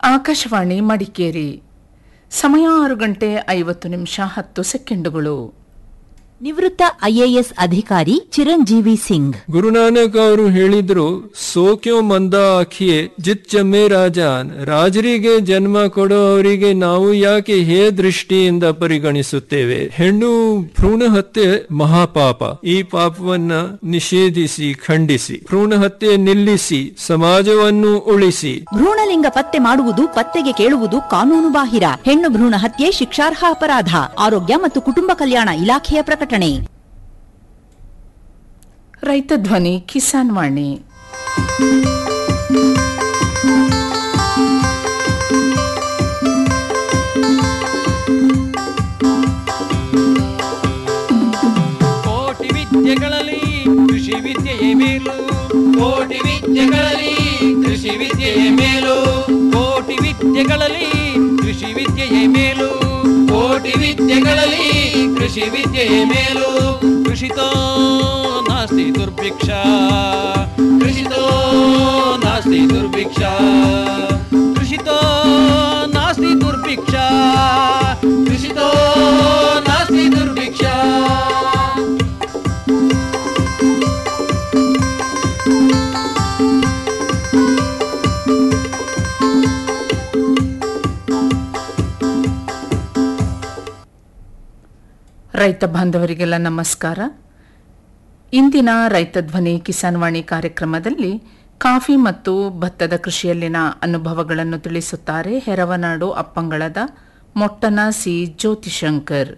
ಆಕಾಶವಾಣಿ ಮಡಿಕೇರಿ ಸಮಯ ಆರು ಗಂಟೆ ಐವತ್ತು ನಿಮಿಷ ಹತ್ತು ಸೆಕೆಂಡುಗಳು ನಿವೃತ್ತ ಐಎಎಸ್ ಅಧಿಕಾರಿ ಚಿರಂಜೀವಿ ಸಿಂಗ್ ಗುರುನಾನಕ್ ಅವರು ಹೇಳಿದ್ರು ಸೋಕ್ಯೋ ಮಂದ ಆಖಿಯೇ ಜಿತ್ ಜಮ್ಮೆ ರಾಜಾನ್ ರಾಜರಿಗೆ ಜನ್ಮ ಕೊಡೋವರಿಗೆ ನಾವು ಯಾಕೆ ಹೇ ದೃಷ್ಟಿಯಿಂದ ಪರಿಗಣಿಸುತ್ತೇವೆ ಹೆಣ್ಣು ಭ್ರೂಣ ಹತ್ಯೆ ಮಹಾಪಾಪ ಈ ಪಾಪವನ್ನ ನಿಷೇಧಿಸಿ ಖಂಡಿಸಿ ಭ್ರೂಣ ಹತ್ಯೆ ನಿಲ್ಲಿಸಿ ಸಮಾಜವನ್ನು ಉಳಿಸಿ ಭ್ರೂಣಲಿಂಗ ಪತ್ತೆ ಮಾಡುವುದು ಪತ್ತೆಗೆ ಕೇಳುವುದು ಕಾನೂನು ಬಾಹಿರ ಹೆಣ್ಣು ಭ್ರೂಣ ಹತ್ಯೆ ಶಿಕ್ಷಾರ್ಹ ಅಪರಾಧ ಆರೋಗ್ಯ ಮತ್ತು ಕುಟುಂಬ ಕಲ್ಯಾಣ ಇಲಾಖೆಯ ಪ್ರಕಟಣೆ ರೈತ ಧ್ವನಿ ಕಿಸಾನ್ ವಾಣಿ ಕೋಟಿ ವಿದ್ಯೆಗಳಲ್ಲಿ ಕೃಷಿ ವಿದ್ಯೆಯೇ ಮೇಲು ಕೋಟಿ ವಿದ್ಯೆಗಳಲ್ಲಿ ಕೃಷಿ ವಿದ್ಯೆಯೇ ಮೇಲು ಕೋಟಿ ವಿದ್ಯೆಗಳಲ್ಲಿ ಕೃಷಿ ವಿದ್ಯೆಯೇ ಮೇಲು ಕೋಟಿ ವಿದ್ಯೆಗಳಲ್ಲಿ ಕೃಷಿ ವಿದ್ಯೆಯೇ ಮೇಲು ಕೃಷಿತೋ ನಾಸ್ತಿ ದುರ್ಭಿಕ್ಷ ಕೃಷಿತೋ ನಾಸ್ತಿ ದುರ್ಭಿಕ್ಷ ಕೃಷಿತೋ ನಾಸ್ತಿ ದುರ್ಭಿಕ್ಷ ಕೃಷಿತೋ ನಾಸ್ತಿ ದುರ್ಭಿಕ್ಷ ರೈತ ಬಾಂಧವರಿಗೆಲ್ಲ ನಮಸ್ಕಾರ ಇಂದಿನ ರೈತ ಧ್ವನಿ ಕಿಸಾನ್ ವಾಣಿ ಕಾರ್ಯಕ್ರಮದಲ್ಲಿ ಕಾಫಿ ಮತ್ತು ಭತ್ತದ ಕೃಷಿಯಲ್ಲಿನ ಅನುಭವಗಳನ್ನು ತಿಳಿಸುತ್ತಾರೆ ಹೆರವನಾಡು ಅಪ್ಪಂಗಳದ ಮೊಟ್ಟನ ಸಿ ಜ್ಯೋತಿಶಂಕರ್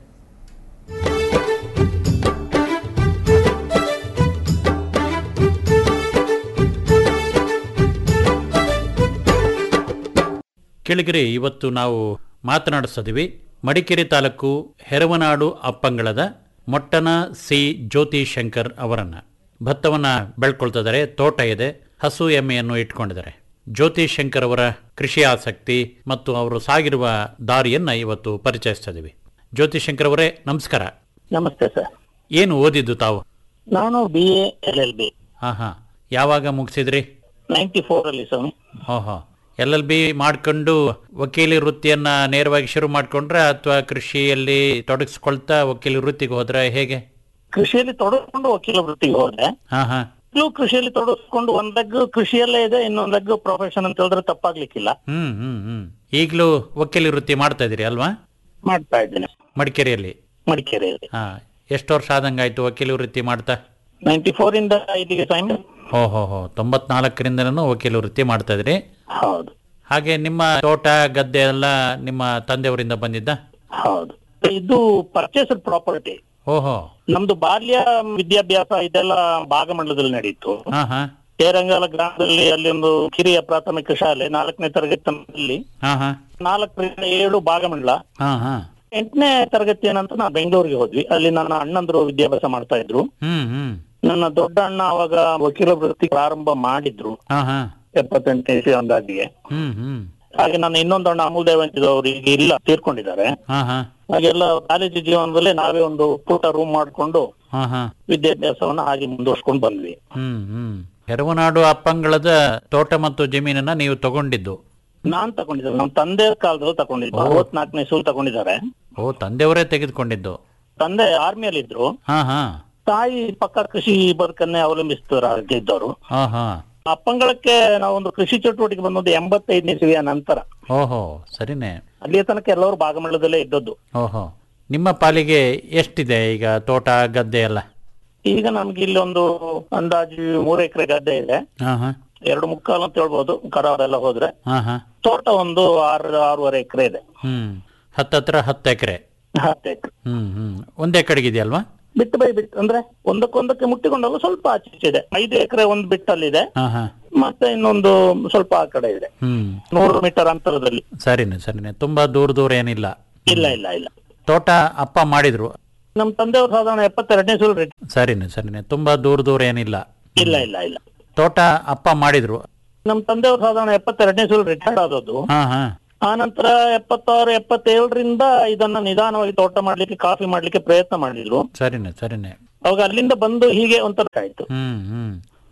ಕೆಳಗರೆ ಇವತ್ತು ನಾವು ಮಾತನಾಡಿಸಿದ್ವಿ ಮಡಿಕೇರಿ ತಾಲೂಕು ಹೆರವನಾಡು ಅಪ್ಪಂಗಳದ ಮೊಟ್ಟನ ಸಿ ಜ್ಯೋತಿ ಶಂಕರ್ ಅವರನ್ನ ಭತ್ತವನ್ನ ಬೆಳ್ಕೊಳ್ತಿದ್ದಾರೆ ತೋಟ ಇದೆ ಹಸು ಎಮ್ಮೆಯನ್ನು ಇಟ್ಕೊಂಡಿದ್ದಾರೆ ಜ್ಯೋತಿ ಶಂಕರ್ ಅವರ ಕೃಷಿ ಆಸಕ್ತಿ ಮತ್ತು ಅವರು ಸಾಗಿರುವ ದಾರಿಯನ್ನ ಇವತ್ತು ಪರಿಚಯಿಸ್ತಾ ಇದೀವಿ ಜ್ಯೋತಿ ಶಂಕರ್ ಅವರೇ ನಮಸ್ಕಾರ ನಮಸ್ತೆ ಸರ್ ಏನು ಓದಿದ್ದು ತಾವು ನಾನು B A L L B ಹಾ ಹಾ ಯಾವಾಗ ಮುಗಿಸಿದ್ರಿ ನೈಂಟಿ ಫೋರ್ ಅಲ್ಲಿ ಸ್ವಾಮಿ ಓಹೋ ಎಲ್ ಎಲ್ ಬಿ ಮಾಡ್ಕೊಂಡು ವಕೀಲಿ ವೃತ್ತಿಯನ್ನ ನೇರವಾಗಿ ಶುರು ಮಾಡ್ಕೊಂಡ್ರೆ ಅಥವಾ ಕೃಷಿಯಲ್ಲಿ ತೊಡಗಿಸ್ಕೊಳ್ತಾ ವಕೀಲಿ ವೃತ್ತಿಗೆ ಹೋದ್ರೆ ಹೇಗೆ ಕೃಷಿಯಲ್ಲಿ ತೊಡಗಿಸ್ಕೊಂಡು ವಕೀಲ ವೃತ್ತಿಗೆ ಹೋದೆ ಹಾ ಹಾ ಈಗಲೂ ಕೃಷಿಯಲ್ಲಿ ತೊಡಗಿಸ್ಕೊಂಡು ಒಂದ್ ಲೆಗ್ ಕೃಷಿಯಲ್ಲೇ ಇದೆ ಇನ್ನೊಂದ್ ಲೆಗ್ ಪ್ರೊಫೆಷನ್ ಅಂತ ಹೇಳಿದ್ರೆ ತಪ್ಪಾಗ್ಲಿಕ್ಕಿಲ್ಲ ಹ್ಮ್ ಹ್ಮ್ ಹ್ಮ್ ಈಗಲೂ ವಕೀಲಿ ವೃತ್ತಿ ಮಾಡ್ತಾ ಇದೀರಿ ಅಲ್ವಾ ಮಾಡ್ತಾ ಇದ್ದೇನೆ ಮಡಿಕೇರಿಯಲ್ಲಿ ಮಡಿಕೇರಿಯಲ್ಲಿ ಹಾ ಎಷ್ಟು ವರ್ಷ ಆದಂಗಾಯ್ತು ವಕೀಲಿ ವೃತ್ತಿ ಮಾಡ್ತಾ ನೈಂಟಿ ಫೋರ್ ಇಂದ ಇಲ್ಲಿಗೆ ಸ್ವಾಮಿ ಹೋ ಹೋ ಹೋ ತೊಂಬತ್ನಾಲ್ಕರಿಂದನೂ ವಕೀಲಿ ವೃತ್ತಿ ಮಾಡ್ತಾ ಇದ್ರಿ ಹೌದು ಹಾಗೆ ನಿಮ್ಮ ತೋಟ ಗದ್ದೆ ಎಲ್ಲ ನಿಮ್ಮ ತಂದೆಯವರಿಂದ ಬಂದಿದ್ದ ಹೌದು ಇದು ಪರ್ಚೇಸ್ಡ್ ಪ್ರಾಪರ್ಟಿ ಓಹೋ ನಮ್ದು ಬಾಲ್ಯ ವಿದ್ಯಾಭ್ಯಾಸ ಇದೆಲ್ಲ ಭಾಗಮಂಡಲದಲ್ಲಿ ನಡೀತು ಹಾ ಹಾ ತೇರಂಗಾಲ ಗ್ರಾಮದಲ್ಲಿ ಅಲ್ಲಿ ಒಂದು ಕಿರಿಯ ಪ್ರಾಥಮಿಕ ಶಾಲೆ ನಾಲ್ಕನೇ ತರಗತಿಯಲ್ಲಿ ಹಾ ಹಾ ನಾಲ್ಕರಿಂದ ಏಳು ಭಾಗಮಂಡಲ ಹಾ ಹಾ ಎಂಟನೇ ತರಗತಿಯ ನಂತರ ನಾವು ಬೆಂಗಳೂರಿಗೆ ಹೋದ್ವಿ ಅಲ್ಲಿ ನನ್ನ ಅಣ್ಣಂದ್ರು ವಿದ್ಯಾಭ್ಯಾಸ ಮಾಡ್ತಾ ಇದ್ರು ಹ್ಮ್ ಹ್ಮ್ ನನ್ನ ದೊಡ್ಡ ಅಣ್ಣ ಅವಾಗ ವಕೀಲ ವೃತ್ತಿ ಪ್ರಾರಂಭ ಮಾಡಿದ್ರು ಹಾ ಹಾ ಎಪ್ಪತ್ತೆಂಟನೇ ಇಸ್ವಿ ಅಂದಾಜಿಗೆ ಹ್ಮ್ ಹ್ಮ್ ಹಾಗೆ ನನ್ನ ಇನ್ನೊಂದು ಅಣ್ಣ ಅಮೂಲ್ ದೇವಂತಿದ್ದು ಅವರು ಈಗ ಇಲ್ಲ ತೀರ್ಕೊಂಡಿದ್ದಾರೆ ಹಾ ಹಾ ಹಾಗೆಲ್ಲ ಕಾಲೇಜು ಜೀವನದಲ್ಲೇ ನಾವೇ ಒಂದು ಪುಟ್ಟ ರೂಮ್ ಮಾಡ್ಕೊಂಡು ಹಾ ಹಾ ವಿದ್ಯಾಭ್ಯಾಸವನ್ನ ಹಾಗೆ ಮುಂದುವರ್ಸ್ಕೊಂಡು ಬಂದ್ವಿ ಹ್ಮ್ ಹ್ಮ್ ಹೆರವನಾಡು ಅಪ್ಪಂಗಳದ ತೋಟ ಮತ್ತು ಜಮೀನನ್ನ ನೀವು ತಗೊಂಡಿದ್ದು ನಾನ್ ತಗೊಂಡಿದ್ದೆ ನಮ್ಮ ತಂದೆ ಕಾಲದಲ್ಲಿ ತಗೊಂಡಿದ್ದು ಅರವತ್ನಾಲ್ಕನೇ ಇಸ್ವಿ ತಗೊಂಡಿದ್ದಾರೆ ಓ ತಂದೆಯವರೇ ತೆಗೆದುಕೊಂಡಿದ್ದು ತಂದೆ ಆರ್ಮಿಯಲ್ಲಿ ಇದ್ರು ಹಾ ಹಾ ತಾಯಿ ಪಕ್ಕ ಕೃಷಿ ಬದುಕನ್ನೇ ಅವಲಂಬಿಸಿದ್ದವರು ಹಾ ಹಾ ಅಪ್ಪಂಗಳಕ್ಕೆ ನಾವೊಂದು ಕೃಷಿ ಚಟುವಟಿಕೆ ಬಂದದ್ದು ಎಂಬತ್ತೈದನೇ ಇಸವಿಯ ನಂತರ ಓಹೋ ಸರಿನೇ ಅಲ್ಲಿಯ ತನಕ ಎಲ್ಲರೂ ಭಾಗಮಂಡಲದಲ್ಲೇ ಇದ್ದದ್ದು ಓಹೋ ನಿಮ್ಮ ಪಾಲಿಗೆ ಎಷ್ಟಿದೆ ಈಗ ತೋಟ ಗದ್ದೆ ಎಲ್ಲ ಈಗ ನಮ್ಗೆ ಇಲ್ಲಿ ಒಂದು ಅಂದಾಜು ಮೂರು ಎಕರೆ ಗದ್ದೆ ಇದೆ ಹಾ ಹಾ ಎರಡು ಮುಕ್ಕಾಲು ಅಂತ ಹೇಳ್ಬೋದು ಕರ ಅದೆಲ್ಲ ಹೋದ್ರೆ ಹಾ ಹಾ ತೋಟ ಒಂದು ಆರು ಆರೂವರೆ ಎಕರೆ ಇದೆ ಹ್ಮ್ ಹತ್ತತ್ರ ಹತ್ತು ಎಕರೆ ಹತ್ತು ಎಕರೆ ಹ್ಮ್ ಹ್ಮ್ ಒಂದೇ ಕಡೆಗಿದೆಯಲ್ವಾ ಬಿಟ್ಟು ಬೈ ಬಿಟ್ಟು ಅಂದ್ರೆ ಒಂದಕ್ಕೊಂದಕ್ಕೆ ಮುಟ್ಟಿಕೊಂಡಲ್ಲ ಸ್ವಲ್ಪ ಆಚೆ ಈಚೆ ಇದೆ ಐದು ಎಕರೆ ಒಂದು ಬಿಟ್ಟಲ್ಲಿದೆ ಹಾ ಹಾ ಮತ್ತೆ ಇನ್ನೊಂದು ಸ್ವಲ್ಪ ಆ ಕಡೆ ಇದೆ ಹ್ಮ್ ನೂರು ಮೀಟರ್ ಅಂತರದಲ್ಲಿ ಸರಿನೆ ಸರಿನೆ ತುಂಬಾ ದೂರ ದೂರ ಏನಿಲ್ಲ ಇಲ್ಲ ಇಲ್ಲ ಇಲ್ಲ ತೋಟ ಅಪ್ಪ ಮಾಡಿದ್ರು ನಮ್ಮ ತಂದೆಯವರು ಸಾಧಾರಣ ಎಪ್ಪತ್ತೆರಡನೇ ಸುಲ್ ಸರಿನೆ ಸರಿನೆ ತುಂಬಾ ದೂರ ದೂರ ಏನಿಲ್ಲ ಇಲ್ಲ ಇಲ್ಲ ಇಲ್ಲ ತೋಟ ಅಪ್ಪ ಮಾಡಿದ್ರು ನಮ್ಮ ತಂದೆಯವರು ಸಾಧಾರಣ ಎಪ್ಪತ್ತೆರಡನೇ ಸುಲ್ ರಿಟೈರ್ಡ್ ಆದದ್ದು ಹಾ ಹಾ ಆ ನಂತರ ಎಪ್ಪತ್ತಾರು ಎಪ್ಪತ್ತೇಳರಿಂದ ಇದನ್ನ ನಿಧಾನವಾಗಿ ತೋಟ ಮಾಡ್ಲಿಕ್ಕೆ ಕಾಫಿ ಮಾಡ್ಲಿಕ್ಕೆ ಪ್ರಯತ್ನ ಮಾಡಿದ್ರು ಸರಿನೆ ಸರಿನೆ ಅವಾಗ ಅಲ್ಲಿಂದ ಬಂದು ಹೀಗೆ ಒಂಥರ ಆಯ್ತು ಹ್ಮ್ ಹ್ಮ್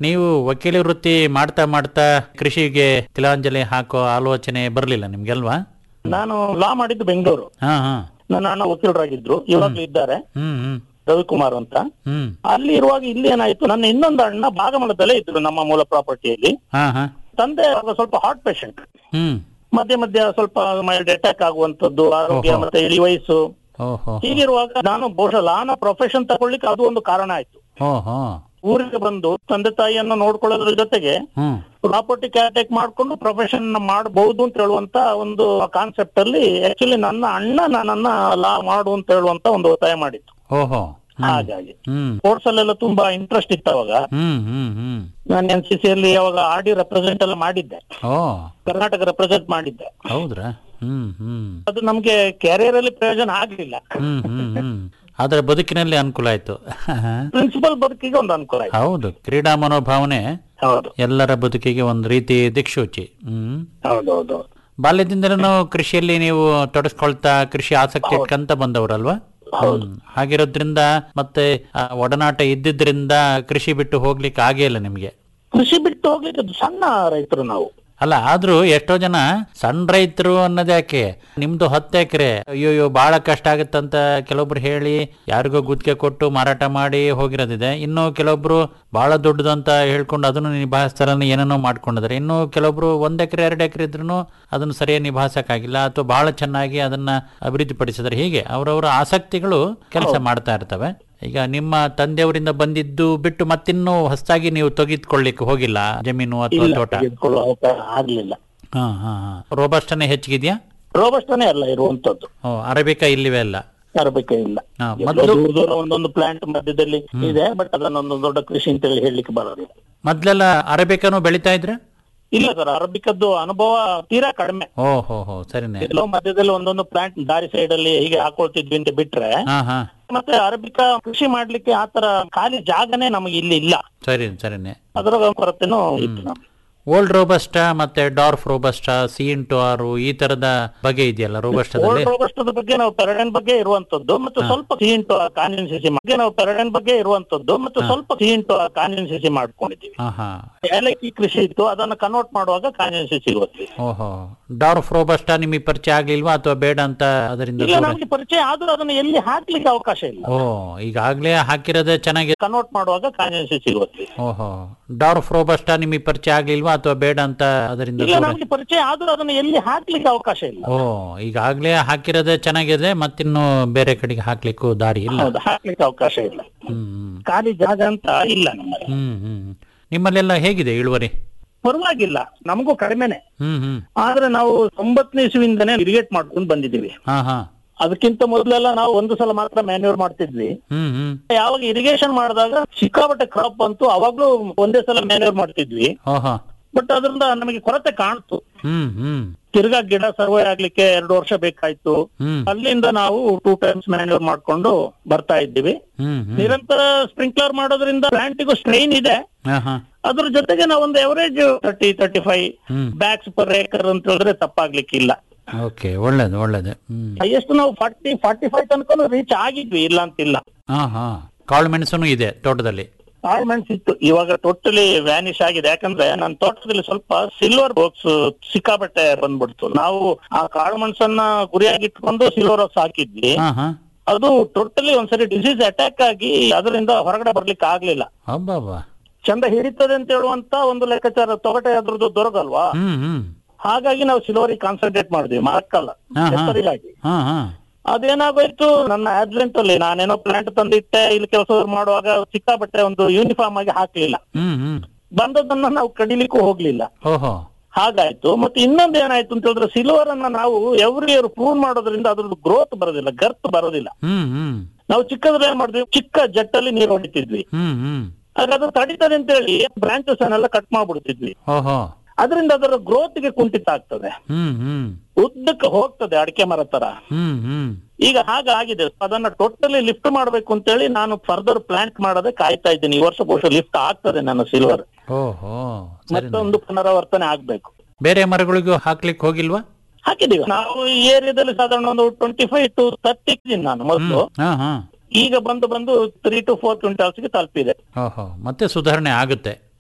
ನೀವು ವಕೀಲಿ ವೃತ್ತಿ ಮಾಡ್ತಾ ಮಾಡ್ತಾ ಕೃಷಿಗೆ ತಿಲಾಂಜಲಿ ಹಾಕೋ ಆಲೋಚನೆ ಬರ್ಲಿಲ್ಲ ನಿಮ್ಗೆಲ್ವಾ ನಾನು ಲಾ ಮಾಡಿದ್ದು ಬೆಂಗಳೂರು ಹಾ ಹಾ ನನ್ನ ಅಣ್ಣ ವಕೀಲರಾಗಿದ್ರು ಇವಾಗ್ಲೂ ಇದ್ದಾರೆ ಹ್ಮ್ ಹ್ಮ್ ರವಿಕುಮಾರ್ ಅಂತ ಹ್ಮ್ ಅಲ್ಲಿ ಇರುವಾಗ ಇಲ್ಲಿ ಏನಾಯ್ತು ನನ್ನ ಇನ್ನೊಂದು ಅಣ್ಣ ಭಾಗಮಳದಲ್ಲೇ ಇದ್ರು ನಮ್ಮ ಮೂಲ ಪ್ರಾಪರ್ಟಿಯಲ್ಲಿ ಹಾ ಹಾ ತಂದೆ ಅವಾಗ ಸ್ವಲ್ಪ ಹಾರ್ಟ್ ಪೇಷಂಟ್ ಹ್ಮ್ ಮಧ್ಯೆ ಮಧ್ಯ ಸ್ವಲ್ಪ ಮೈಲ್ಡ್ ಅಟ್ಯಾಕ್ ಆಗುವಂತದ್ದು ಆರೋಗ್ಯ ಓಹೋ. ಮತ್ತೆ ಇಳಿ ವಯಸ್ಸು ಓಹೋ ಹೀಗಿರುವಾಗ ನಾನು ಬಹುಶಃ ಲಾನ ಪ್ರೊಫೆಷನ್ ತಗೊಳ್ಳಿಕ್ಕೆ ಅದು ಒಂದು ಕಾರಣ ಆಯ್ತು ಓಹೋ ಊರಿಗೆ ಬಂದು ತಂದೆ ತಾಯಿಯನ್ನು ನೋಡ್ಕೊಳ್ಳೋದ್ರ ಜೊತೆಗೆ ಹ್ಮ್ ಪ್ರಾಪರ್ಟಿ ಕ್ಯಾಟೇಕ್ ಮಾಡ್ಕೊಂಡು ಪ್ರೊಫೆಷನ್ ಮಾಡಬಹುದು ಅಂತ ಹೇಳುವಂತ ಒಂದು ಕಾನ್ಸೆಪ್ಟ್ ಅಲ್ಲಿ ಆಕ್ಚುಲಿ ನನ್ನ ಅಣ್ಣ ನನ್ನನ್ನ ಲಾ ಮಾಡು ಅಂತ ಹೇಳುವಂತ ಒಂದು ಒತ್ತಾಯ ಮಾಡಿತ್ತು ಓಹೋ ಹ್ಮ್ ಹಾಗಾಗಿ ಹ್ಮ್ ಸ್ಪೋರ್ಟ್ಸ್ ಅಲ್ಲೆಲ್ಲ ತುಂಬಾ ಇಂಟ್ರೆಸ್ಟ್ ಇತ್ತು ಅವಾಗ ಹ್ಮ್ ಹ್ಮ್ ಹ್ಮ್ ನಾನು ಎನ್ ಸಿ ಸಿ ಅಲ್ಲಿ ಅವಾಗ ಆರ್ ಡಿ ರೆಪ್ರೆಸೆಂಟ್ ಎಲ್ಲ ಮಾಡಿದ್ದೆ ಓ ಕರ್ನಾಟಕ ರೆಪ್ರೆಸೆಂಟ್ ಮಾಡಿದ್ದೆ ಹೌದ್ರಾ ಹ್ಮ್ ಹ್ಮ್ ಅದು ನಮ್ಗೆ ಕ್ಯಾರಿಯರ್ ಅಲ್ಲಿ ಪ್ರಯೋಜನ ಆಗ್ಲಿಲ್ಲ ಹ್ಮ್ ಹ್ಮ್ ಹ್ಮ್ ಆದ್ರೆ ಬದುಕಿನಲ್ಲಿ ಅನುಕೂಲ ಆಯ್ತು ಪ್ರಿನ್ಸಿಪಲ್ ಬದುಕಿಗೆ ಒಂದು ಅನುಕೂಲ ಆಯ್ತು ಹೌದು ಕ್ರೀಡಾ ಮನೋಭಾವನೆ ಹೌದು ಎಲ್ಲರ ಬದುಕಿಗೆ ಒಂದು ರೀತಿ ದಿಕ್ಸೂಚಿ ಹ್ಮ್ ಹೌದೌದು ಬಾಲ್ಯದಿಂದಲೂ ಕೃಷಿಯಲ್ಲಿ ನೀವು ತೊಡಸ್ಕೊಳ್ತಾ ಕೃಷಿ ಆಸಕ್ತಿ ಇಟ್ಕಂತ ಬಂದವರಲ್ವಾ ಹ್ಮ್. ಹಾಗಿರೋದ್ರಿಂದ ಮತ್ತೆ ಆ ಒಡನಾಟ ಇದ್ದಿದ್ರಿಂದ ಕೃಷಿ ಬಿಟ್ಟು ಹೋಗ್ಲಿಕ್ಕೆ ಆಗೇ ಇಲ್ಲ ನಿಮ್ಗೆ ಕೃಷಿ ಬಿಟ್ಟು ಹೋಗ್ಲಿಕ್ಕೆ ಅದು ಸಣ್ಣ ರೈತರು ನಾವು ಅಲ್ಲ ಆದ್ರೂ ಎಷ್ಟೋ ಜನ ಸಣ್ಣ ರೈತರು ಅನ್ನೋದ್ಯಾಕೆ ನಿಮ್ದು ಹತ್ತು ಎಕರೆ ಅಯ್ಯೋಯ್ಯೋ ಬಹಳ ಕಷ್ಟ ಆಗುತ್ತಂತ ಕೆಲವೊಬ್ರು ಹೇಳಿ ಯಾರಿಗೋ ಗುತ್ತಿಗೆ ಕೊಟ್ಟು ಮಾರಾಟ ಮಾಡಿ ಹೋಗಿರೋದಿದೆ ಇನ್ನು ಕೆಲವೊಬ್ರು ಬಹಳ ದೊಡ್ಡದು ಅಂತ ಹೇಳ್ಕೊಂಡು ಅದನ್ನು ನಿಭಾಯಿಸ್ತಾರ ಏನೇನೋ ಮಾಡ್ಕೊಂಡಿದ್ದಾರೆ ಇನ್ನು ಕೆಲವೊಬ್ರು ಒಂದ್ ಎಕರೆ ಎರಡು ಎಕರೆ ಇದ್ರೂ ಅದನ್ನು ಸರಿಯಾಗಿ ನಿಭಾಯಿಸಕ್ಕಾಗಿಲ್ಲ ಅಥವಾ ಬಹಳ ಚೆನ್ನಾಗಿ ಅದನ್ನ ಅಭಿವೃದ್ಧಿ ಪಡಿಸಿದ್ದಾರೆ ಹೀಗೆ ಅವರವರ ಆಸಕ್ತಿಗಳು ಕೆಲಸ ಮಾಡ್ತಾ ಇರ್ತವೆ ಈಗ ನಿಮ್ಮ ತಂದೆಯವರಿಂದ ಬಂದಿದ್ದು ಬಿಟ್ಟು ಮತ್ತಿನ್ನೂ ಹೊಸದಾಗಿ ನೀವು ತೆಗೆದುಕೊಳ್ಳಿಕ್ಕೆ ಹೋಗಿಲ್ಲ ಜಮೀನು ಅಥವಾ ಇಲ್ಲ ತೋಟ ತೆಗೆದುಕೊಳ್ಳುವ ಅವಕಾಶ ಆಗ್ಲಿಲ್ಲ ಹಾ ಹಾ ಹಾ ರೋಬಸ್ಟನೇ ಹೆಚ್ಚಿಗಿದ್ಯಾ ರೋಬಸ್ಟನೇ ಅಲ್ಲ ಇರುವಂತದ್ದು ಓ ಅರೇಬಿಕಾ ಇಲ್ಲಿವೆ ಅಲ್ಲ ಅರಬಿಕೆ ಇಲ್ಲ ಹಾ, ಎಲ್ಲೋ ಮೊದ್ಲು- ದೂರ ದೂರ ಒಂದೊಂದು ಪ್ಲಾಂಟ್ ಮಧ್ಯದಲ್ಲಿ ಇದೆ ಬಟ್ ಅದನ್ನೊಂದು ದೊಡ್ಡ ಕೃಷಿ ಅಂತ ಹೇಳಿ ಹೇಳಲಿಕ್ಕೆ ಬರೋದಿಲ್ಲ ಮೊದ್ಲೆಲ್ಲ ಅರೇಬಿಕಾನು ಬೆಳಿತಾ ಇದ್ರ ಇಲ್ಲ ಸರ್ ಅರಬಿಕದ್ದು ಅನುಭವ ತೀರಾ ಕಡಿಮೆ ಓ ಹೋ ಹೋ ಸರಿನೇ ಎಲ್ಲೋ ಮಧ್ಯದಲ್ಲಿ ಒಂದೊಂದು ಪ್ಲಾಂಟ್ ದಾರಿ ಸೈಡ್ ಅಲ್ಲಿ ಹೀಗೆ ಹಾಕೊಳ್ತಿದ್ವಿ ಅಂತ ಬಿಟ್ರೆ ಹಾ ಹಾ ಮತ್ತೆ ಅರಬಿಕಾ ಕೃಷಿ ಮಾಡ್ಲಿಕ್ಕೆ ಆತರ ಖಾಲಿ ಜಾಗನೇ ನಮಗೆ ಇಲ್ಲಿ ಇಲ್ಲ ಸರಿ ಸರಿನೇ ಅದರ ಕೊರತೆನೂ ಇತ್ತು ನಮ್ಗೆ. ಓಲ್ಡ್ ರೋಬಸ್ಟಾ ಮತ್ತೆ ಡಾರ್ಫ್ ರೋಬಸ್ಟಾ ಸಿ ಇಂಟು ಆರು ಈ ತರದ ಬಗೆ ಇದೆಯಲ್ಲ ರೋಬಸ್ಟಾದಲ್ಲಿ ಓಲ್ಡ್ ರೋಬಸ್ಟದ ಬಗ್ಗೆ ನಾವು ಪೆರಡನ್ ಬಗ್ಗೆ ಇರುವಂತದ್ದು ಮತ್ತು ಸ್ವಲ್ಪ ಸಿಹಿಂಟು ಕಾನ್ವೆನ್ಸಿಸಿ ಬಗ್ಗೆ ನಾವು ಪೆರಡನ್ ಬಗ್ಗೆ ಇರುವಂತದ್ದು ಮತ್ತು ಸ್ವಲ್ಪ ಸಿಹಿಂಟು ಕಾನ್ವೆನ್ಸಿಸಿ ಮಾಡ್ಕೊಂಡಿದ್ದೀವಿ ಹಾ ಹಾ ಏಲಕ್ಕಿ ಕೃಷಿ ಇತ್ತು ಅದನ್ನ ಕನ್ವರ್ಟ್ ಮಾಡುವಾಗ ಕಾನ್ವೆನ್ಸಿಸಿ ಗೊತ್ತಿದೆ ಓಹೋ ಡಾರ್ಫ್ ರೋಬಸ್ಟಾ ನಿಮಗೆ ಪರಿಚಯ ಆಗ್ಲಿಲ್ವಾ ಅಥವಾ ಬೇಡ ಅಂತ ಅದರಿಂದ ಇಲ್ಲ ದೂರ ನಮ್ಗೆ ಪರಿಚಯ ಆದ್ರೂ ಅದನ್ನ ಎಲ್ಲಿ ಹಾಕ್ಲಿಕ್ಕೆ ಅವಕಾಶ ಇಲ್ಲ ಓ ಈಗಾಗ್ಲೇ ಹಾಕಿರೋದೇ ಚೆನ್ನಾಗಿ ಕನ್ವರ್ಟ್ ಮಾಡುವಾಗ ಕಾನ್ವೆನ್ಸಿಸಿ ಗೊತ್ತಿದೆ ಓಹೋ ಡಾರ್ಫ್ ರೋಬಸ್ಟಾ ನಿಮಗೆ ಪರಿಚಯ ಆಗ್ಲಿಲ್ವಾ ಅಥವಾ ಬೇಡ ಅಂತ ಅದರಿಂದ ಇಲ್ಲ ದೂರ ನಮ್ಗೆ ಪರಿಚಯ ಆದ್ರೂ ಅದನ್ನ ಎಲ್ಲಿ ಹಾಕ್ಲಿಕ್ಕೆ ಅವಕಾಶ ಇಲ್ಲ ಓ ಈಗಾಗ್ಲೇ ಹಾಕಿರೋದೇ ಚೆನ್ನಾಗಿದೆ ಮತ್ತಿನ್ನು ಬೇರೆ ಕಡೆಗೆ ಹಾಕ್ಲಿಕ್ಕೂ ದಾರಿ ಇಲ್ಲ ಹೌದು ಹಾಕ್ಲಿಕ್ಕೆ ಅವಕಾಶ ಇಲ್ಲ ಹ್ಮ್ ಖಾಲಿ ಜಾಗ ಅಂತ ಇಲ್ಲ ನಮ್ಮಲ್ಲಿ ಹ್ಮ್ ಹ್ಮ್ ನಿಮ್ಮಲ್ಲೆಲ್ಲ ಹೇಗಿದೆ ಇಳುವರಿ ಪರವಾಗಿಲ್ಲ ನಮಗೂ ಕಡಿಮೆನೆ ಹ್ಮ್ ಹ್ಮ್ ಆದ್ರೆ ನಾವು ತೊಂಬತ್ತನೇ ಇಸುವಿಂದನೇ ಇರಿಗೇಟ್ ಮಾಡ್ಕೊಂಡು ಬಂದಿದ್ದೀವಿ ಹಾ ಹಾ ಅದಕ್ಕಿಂತ ಮೊದಲೆಲ್ಲ ನಾವು ಒಂದು ಸಲ ಮಾತ್ರ ಮ್ಯಾನ್ಯೂರ್ ಮಾಡ್ತಿದ್ವಿ ಹ್ಮ್ ಹ್ಮ್ ಯಾವಾಗ ಇರಿಗೇಷನ್ ಮಾಡಿದಾಗ ಸಿಕ್ಕಾಪಟ್ಟೆ ಕ್ರಾಪ್ ಬಂತು ಅವಾಗ್ಲೂ ಒಂದೇ ಸಲ ಮ್ಯಾನ್ಯೂರ್ ಮಾಡ್ತಿದ್ವಿ ಓಹೋ ಬಟ್ ಅದರಿಂದ ನಮಗೆ ಕೊರತೆ ಕಾಣ್ತು ಹ್ಮ್ ಹ್ಮ್ ತಿರ್ಗಾ ಗಿಡ ಸರ್ವೆ ಆಗ್ಲಿಕ್ಕೆ ಎರಡು ವರ್ಷ ಬೇಕಾಯ್ತು ಹ್ಮ್ ಅಲ್ಲಿಂದ ನಾವು ಟೂ ಟೈಮ್ಸ್ ಮ್ಯಾನ್ಯೂರ್ ಮಾಡ್ಕೊಂಡು ಬರ್ತಾ ಇದ್ದೀವಿ ಹ್ಮ್ ಹ್ಮ್ ನಿರಂತರ ಸ್ಪ್ರಿಂಕ್ಲರ್ ಮಾಡೋದ್ರಿಂದ ಪ್ಲಾಂಟಿಗೂ ಸ್ಟ್ರೈನ್ ಇದೆ ಹಾ ಹಾ ಅದ್ರ ಜೊತೆಗೆ ನಾವು ಒಂದು average thirty thirty five hmm bags per acre ಅಂತ ಹೇಳಿದ್ರೆ ತಪ್ಪಾಗ್ಲಿಕ್ಕಿಲ್ಲ ಓಕೆ ಒಳ್ಳೇದು ಒಳ್ಳೇದು ಹ್ಮ್ ಹೈಯೆಸ್ಟ್ ನಾವು ಫಾರ್ಟಿ ಫಾರ್ಟಿ ಫೈವ್ ತನಕ ರೀಚ್ ಆಗಿದ್ವಿ ಇಲ್ಲ ಅಂತಿಲ್ಲ ಹಾ ಹಾ ಕಾಳು ಮೆಣಸನು ಇದೆ ತೋಟದಲ್ಲಿ ಆರ್ಮೆಂಟ್ಸ್ ಇತ್ತು ಇವಾಗ ಟೋಟಲಿ ವ್ಯಾನಿಶ್ ಆಗಿದೆ ಯಾಕಂದ್ರೆ ನನ್ನ ತೋಟದಲ್ಲಿ ಸ್ವಲ್ಪ ಸಿಲ್ವರ್ ಬಾಕ್ಸ್ ಸಿಕ್ಕಾಬಟ್ಟೆ ಬಂದ್ಬಿಡ್ತು ನಾವು ಆ ಕಾಳು ಮೆಣಸನ್ನ ಗುರಿಯಾಗಿಟ್ಕೊಂಡು ಸಿಲ್ವರ್ ಬಾಕ್ಸ್ ಹಾಕಿದ್ವಿ ಹಾ ಹಾ ಅದು ಟೋಟಲಿ ಒಂದ್ಸರಿ ಡಿಸೀಸ್ ಅಟ್ಯಾಕ್ ಆಗಿ ಅದರಿಂದ ಹೊರಗಡೆ ಬರ್ಲಿಕ್ಕೆ ಆಗ್ಲಿಲ್ಲ ಹಬ್ಬಬ್ಬ ಚಂದ ಹಿಡಿತದೆ ಅಂತ ಹೇಳುವಂತ ಒಂದು ಲೆಕ್ಕಾಚಾರ ತೊಗಟೆ ಅದ್ರದ್ದು ದೊರಕಲ್ವಾ ಹ್ಮ್ ಹ್ಮ್ ಹಾಗಾಗಿ ನಾವು ಸಿಲ್ವರಿಗೆ ಕಾನ್ಸಂಟ್ರೇಟ್ ಮಾಡಿದ್ವಿ ಮರಕ್ಕಲ್ಲ ಹಾ, ಹಾ. ಹೆಸರಿಗಾಗಿ ಹಾ ಹಾ ಅದೇನಾಗೋಯ್ತು ನನ್ನ ಆಬ್ಸೆಂಟ್ ಅಲ್ಲಿ ನಾನೇನೋ ಪ್ಲಾಂಟ್ ತಂದಿಟ್ಟೆ ಇಲ್ಲಿ ಕೆಲಸ ಮಾಡುವಾಗ ಸಿಕ್ಕಾಬಟ್ಟೆ ಒಂದು ಯೂನಿಫಾರ್ಮ್ ಆಗಿ ಹಾಕ್ಲಿಲ್ಲ ಹ್ಮ್ ಹ್ಮ್ ಬಂದದನ್ನ ನಾವು ಕಡಿಲಿಕ್ಕೂ ಹೋಗ್ಲಿಲ್ಲ ಓಹೋ ಹಾಗಾಯ್ತು ಮತ್ತೆ ಇನ್ನೊಂದು ಏನಾಯ್ತು ಅಂತ ಹೇಳಿದ್ರೆ ಸಿಲ್ವರ್ ಅನ್ನ ನಾವು ಎವ್ರಿ ಇಯರ್ ಪ್ರೂವ್ ಮಾಡೋದ್ರಿಂದ ಅದ್ರದ್ದು ಗ್ರೋತ್ ಬರೋದಿಲ್ಲ ಗರ್ತ್ ಬರೋದಿಲ್ಲ ಹ್ಮ್ ಹ್ಮ್ ನಾವು ಚಿಕ್ಕದ್ರೆ ಏನ್ ಮಾಡಿದ್ವಿ ಚಿಕ್ಕ ಜಟ್ಟಲ್ಲಿ ನೀರು ಹೊಡಿತಿದ್ವಿ ಹ್ಮ್ ಹ್ಮ್ ಆದ್ರೆ ಅದು ತಡಿತದೆ ಅಂತ ಹೇಳಿ ಬ್ರಾಂಚಸ್ ಅನ್ನೆಲ್ಲ ಕಟ್ ಮಾಡ್ಬಿಡ್ತಿದ್ವಿ ಓಹೋ ಅದರಿಂದ ಅದರ ಗ್ರೋತ್ ಗೆ ಕುಂಠಿತ ಆಗ್ತದೆ ಹ್ಮ್ ಹ್ಮ್ ಉದ್ದಕ್ಕೆ ಹೋಗ್ತದೆ ಅಡಿಕೆ ಮರ ತರ ಹ್ಮ್ ಹ್ಮ್ ಈಗ ಹಾಗಾಗಿದೆ ಅದನ್ನ ಟೋಟಲಿ ಲಿಫ್ಟ್ ಮಾಡ್ಬೇಕು ಅಂತೇಳಿ ನಾನು ಫರ್ದರ್ ಪ್ಲಾಂಟ್ ಮಾಡೋದೇ ಕಾಯ್ತಾ ಇದ್ದೀನಿ ಈ ವರ್ಷ ಬಹುಶಃ ಲಿಫ್ಟ್ ಆಗ್ತದೆ ನನ್ನ ಸಿಲ್ವರ್ ಓಹೋ ಸರಿ ಮತ್ತೊಂದು ಪುನರಾವರ್ತನೆ ಆಗ್ಬೇಕು ಬೇರೆ ಮರಗಳಿಗೂ ಹಾಕ್ಲಿಕ್ಕೆ ಹೋಗಿಲ್ವಾ ಹಾಕಿದೀವಿ ನಾವು ಈ ಏರಿಯಾದಲ್ಲಿ ಸಾಧಾರಣ ಒಂದು ಟ್ವೆಂಟಿ ಫೈವ್ ಟು ತರ್ಟಿ ಇದ್ದೀನಿ ನಾನು ಮೊದಲು ಹಾ ಹಾ ಈಗ ಬಂದು ಬಂದು ತ್ರೀ ಟು ಫೋರ್ ಕ್ವಿಂಟಾಲ್ಸ್ ಗೆ ತಲುಪಿದೆ ಓಹೋ ಮತ್ತೆ ಸುಧಾರಣೆ ಆಗುತ್ತೆ